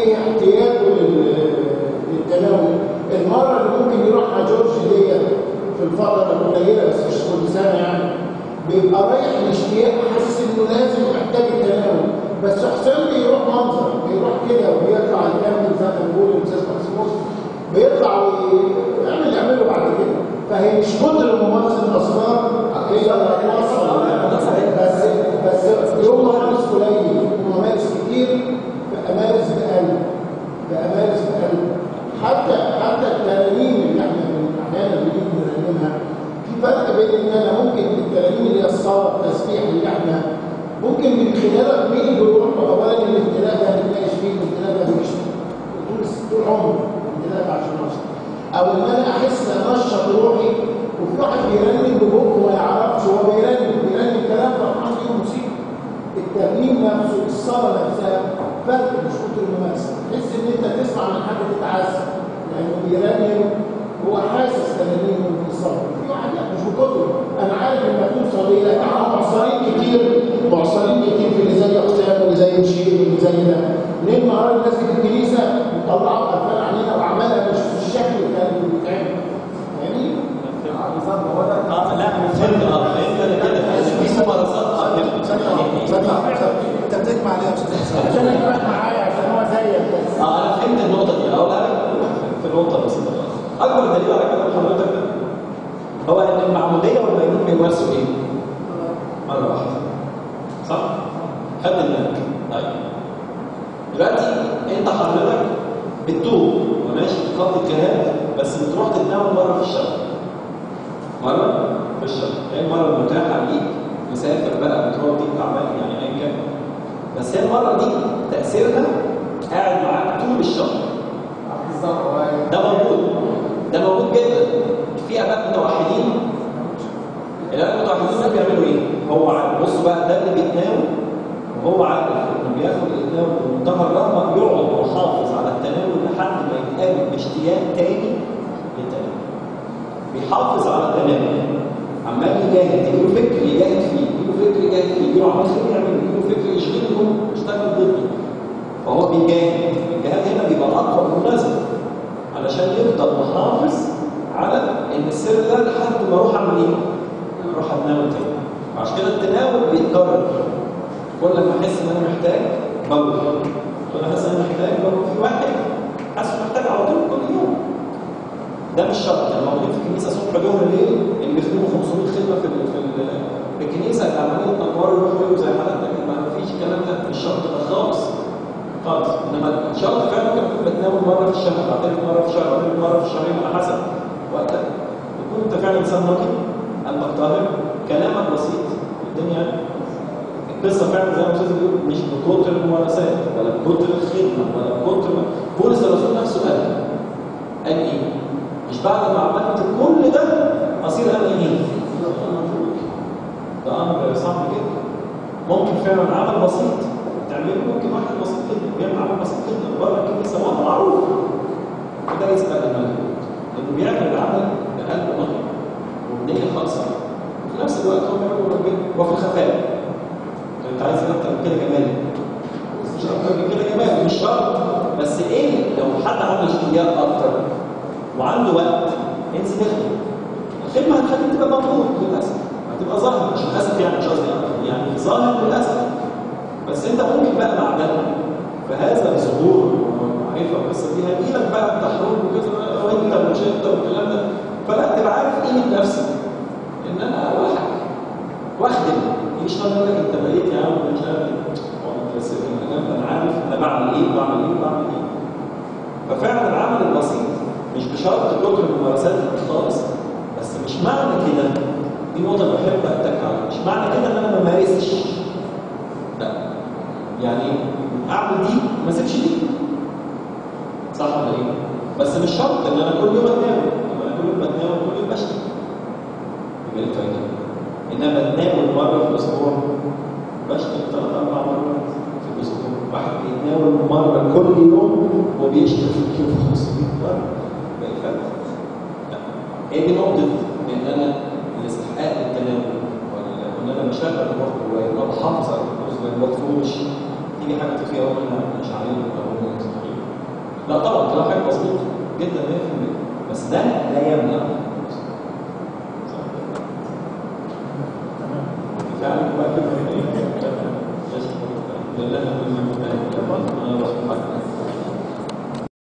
ايه احتياجه لل- للتناول المره اللي ممكن يروح مع جورج دي في الفتره القليله بس مش كل سنه يعني بيبقى رايح الاشتياق حاسس انه لازم محتاج التناول بس حسين بيروح منظر بيروح كده وبيطلع يكمل زي ما بيقول الاستاذ مكسيموس بيطلع ويعمل يعمله بعد كده فهي مش كتر ممارسه الاسرار هي بتوصل بس بس يوم ممارس قليل وممارس كتير بأمارس بقلب بأمارس بقلب حتى حتى الترانيم اللي احنا بن- احيانا بنيجي نرنمها في فرق بين ان انا ممكن الترانيم اللي هي الصلاه التسبيح اللي احنا ممكن من خلالها بنيجي بنروح اولا الابتلاء ده بنتناقش فيه الابتلاء ده مش طول طول عمري الابتلاء ده عشان اوصل او ان انا احس انشط روحي وفي واحد بيرنم ببقه وما يعرفش هو بيرنم بيرنم كلام فرحان فيه مصيبه الترنيم نفسه الصلاه نفسها فرق مش كتر الممارسه تحس ان انت تسمع من حد تتعذب لانه بيرنم هو حاسس ترنيمه في الصلاه في واحد لا مش بكتر انا عارف لما توصل ايه لكن معصرين كتير معصرين كتير في اللي زي اقسام واللي زي مشير واللي زي ده ليه النهارده الناس في الكنيسه مطلعه قرفان علينا وعماله مش في الشكل اللي كان بيتعمل فاهمني؟ بالظبط هو ده اه لا فهمت اه فهمت انا كده في ممارسات اه فهمت. انت بتجمع ليه يا استاذ عشان يبقى معايا عشان هو زيك بس اه انا فهمت النقطه دي اقولها لك في نقطه بسيطه خالص اكبر دليل على كلام حضرتك ده هو ان المعموديه والميمون بيمارسوا ايه؟ مره واحده صح؟ خد بالك طيب دلوقتي انت حضرتك بتتوب وماشي في خط الجهاد بس بتروح تتناول مره في الشهر مره في الشهر هي المره المتاحه ليك مسافر بقى بتروح دي تعبان يعني ايا كان بس هي المره دي تاثيرها قاعد معاك طول الشهر بالظبط هو ده موجود ده موجود جدا في اباء متوحدين الاباء المتوحدين دول بيعملوا ايه؟ هو عارف بصوا بقى ده اللي بيتناول وهو عارف انه بياخد التناول بمنتهى الرغبه يقعد ويحافظ على التناول لحد ما يتقابل باشتياق تاني للتناول بيحافظ على التناول عمال يجاهد يجيله فكر يجاهد فيه يجيله فكر يجاهد فيه يجيله عمال خير يعمل يجيله فكر يشغله يشتغل ضده فهو بيجاهد الجهاد هنا بيبقى اقوى بالمناسبه علشان يفضل محافظ على ان السر ده لحد ما اروح اعمل ايه؟ اروح اتناول تاني عشان كده التناول بيتكرر كل ما احس ان انا محتاج بروح كل ما احس ان انا محتاج بروح في واحد حاسس إنه محتاج على طول كل يوم ده مش شرط يعني موجودين في الكنيسه صبح ظهر ليل اللي بيخدموا 500 خدمه في ال- في ال- في الكنيسه اللي عمالين انوار يروحوا زي حالتك ما فيش الكلام ده مش شرط ده خالص خالص انما الشرط فعلا ممكن اكون بتناول مره في الشهر بعترف مره في الشهر بعترف مره في الشهرين على حسب وقتك تكون انت فعلا انسان نقي قلبك طاهر كلامك بسيط الدنيا القصه فعلا زي ما الاستاذ بيقول مش بكتر الممارسات ولا بكتر الخدمه ولا بكتر ما بولس الرسول نفسه قال قال ايه؟ مش بعد ما عملت كل ده اصير انا ايه؟ ده امر صعب جدا ممكن فعلا عمل بسيط تعمله ممكن واحد بسيط جدا بيعمل عمل بسيط جدا بره الكنيسه وهو معروف وده يسبق المجهود لانه بيعمل العمل بقلب نقي وبنيه خالصه وفي نفس الوقت هو بيعمله ربنا وفي الخفاء انت عايز اكتر من كده جمال مش اكتر من كده جمال مش شرط بس ايه لو حد عنده اشتياق اكتر وعنده وقت انزل يخدم الخدمه هتخليك تبقى مطلوب للاسف هتبقى ظاهر مش للاسف يعني مش قصدي أكتر، يعني ظاهر للاسف بس انت ممكن بقى مع ده في هذا الظهور والمعرفه والقصه دي هيجي لك بقى التحرر وكده وانت ومش انت والكلام ده فلا تبقى عارف قيمه نفسك ان انا واحد واخدم مش يقول لك انت بقيت يا عم مش عارف ايه هو انت بس انا انا عارف انا بعمل ايه وبعمل ايه وبعمل ايه ففعلا العمل البسيط مش بشرط كتر الممارسات خالص بس مش معنى كده دي نقطة اللي بحب أتك عليها مش معنى كده إن أنا ما مارسش لا يعني أعمل دي ما أسيبش دي صح ولا إيه؟ بس مش شرط إن أنا كل يوم أتناول طب أنا كل يوم بتناول كل يوم بشتي يبقى إيه الفايدة؟ إنما أتناول مرة في الأسبوع بشتي ثلاث أربع مرات في الأسبوع واحد بيتناول مرة كل يوم وبيشتغل في اليوم 500 مرة يبقى إيه الفرق؟ لا هي دي نقطة إن أنا الاستحقاق للتناول ولا وإن أنا بشغل الروح جوايا وأنا بحافظ على الفلوس ما بطفوش تيجي حاجة تخفي أول منها مش عليهم أو هم مستحيل لا طبعا كلام حاجه مظبوط جدا 100% بس ده لا يمنع فعلا بقى كده لله كل ما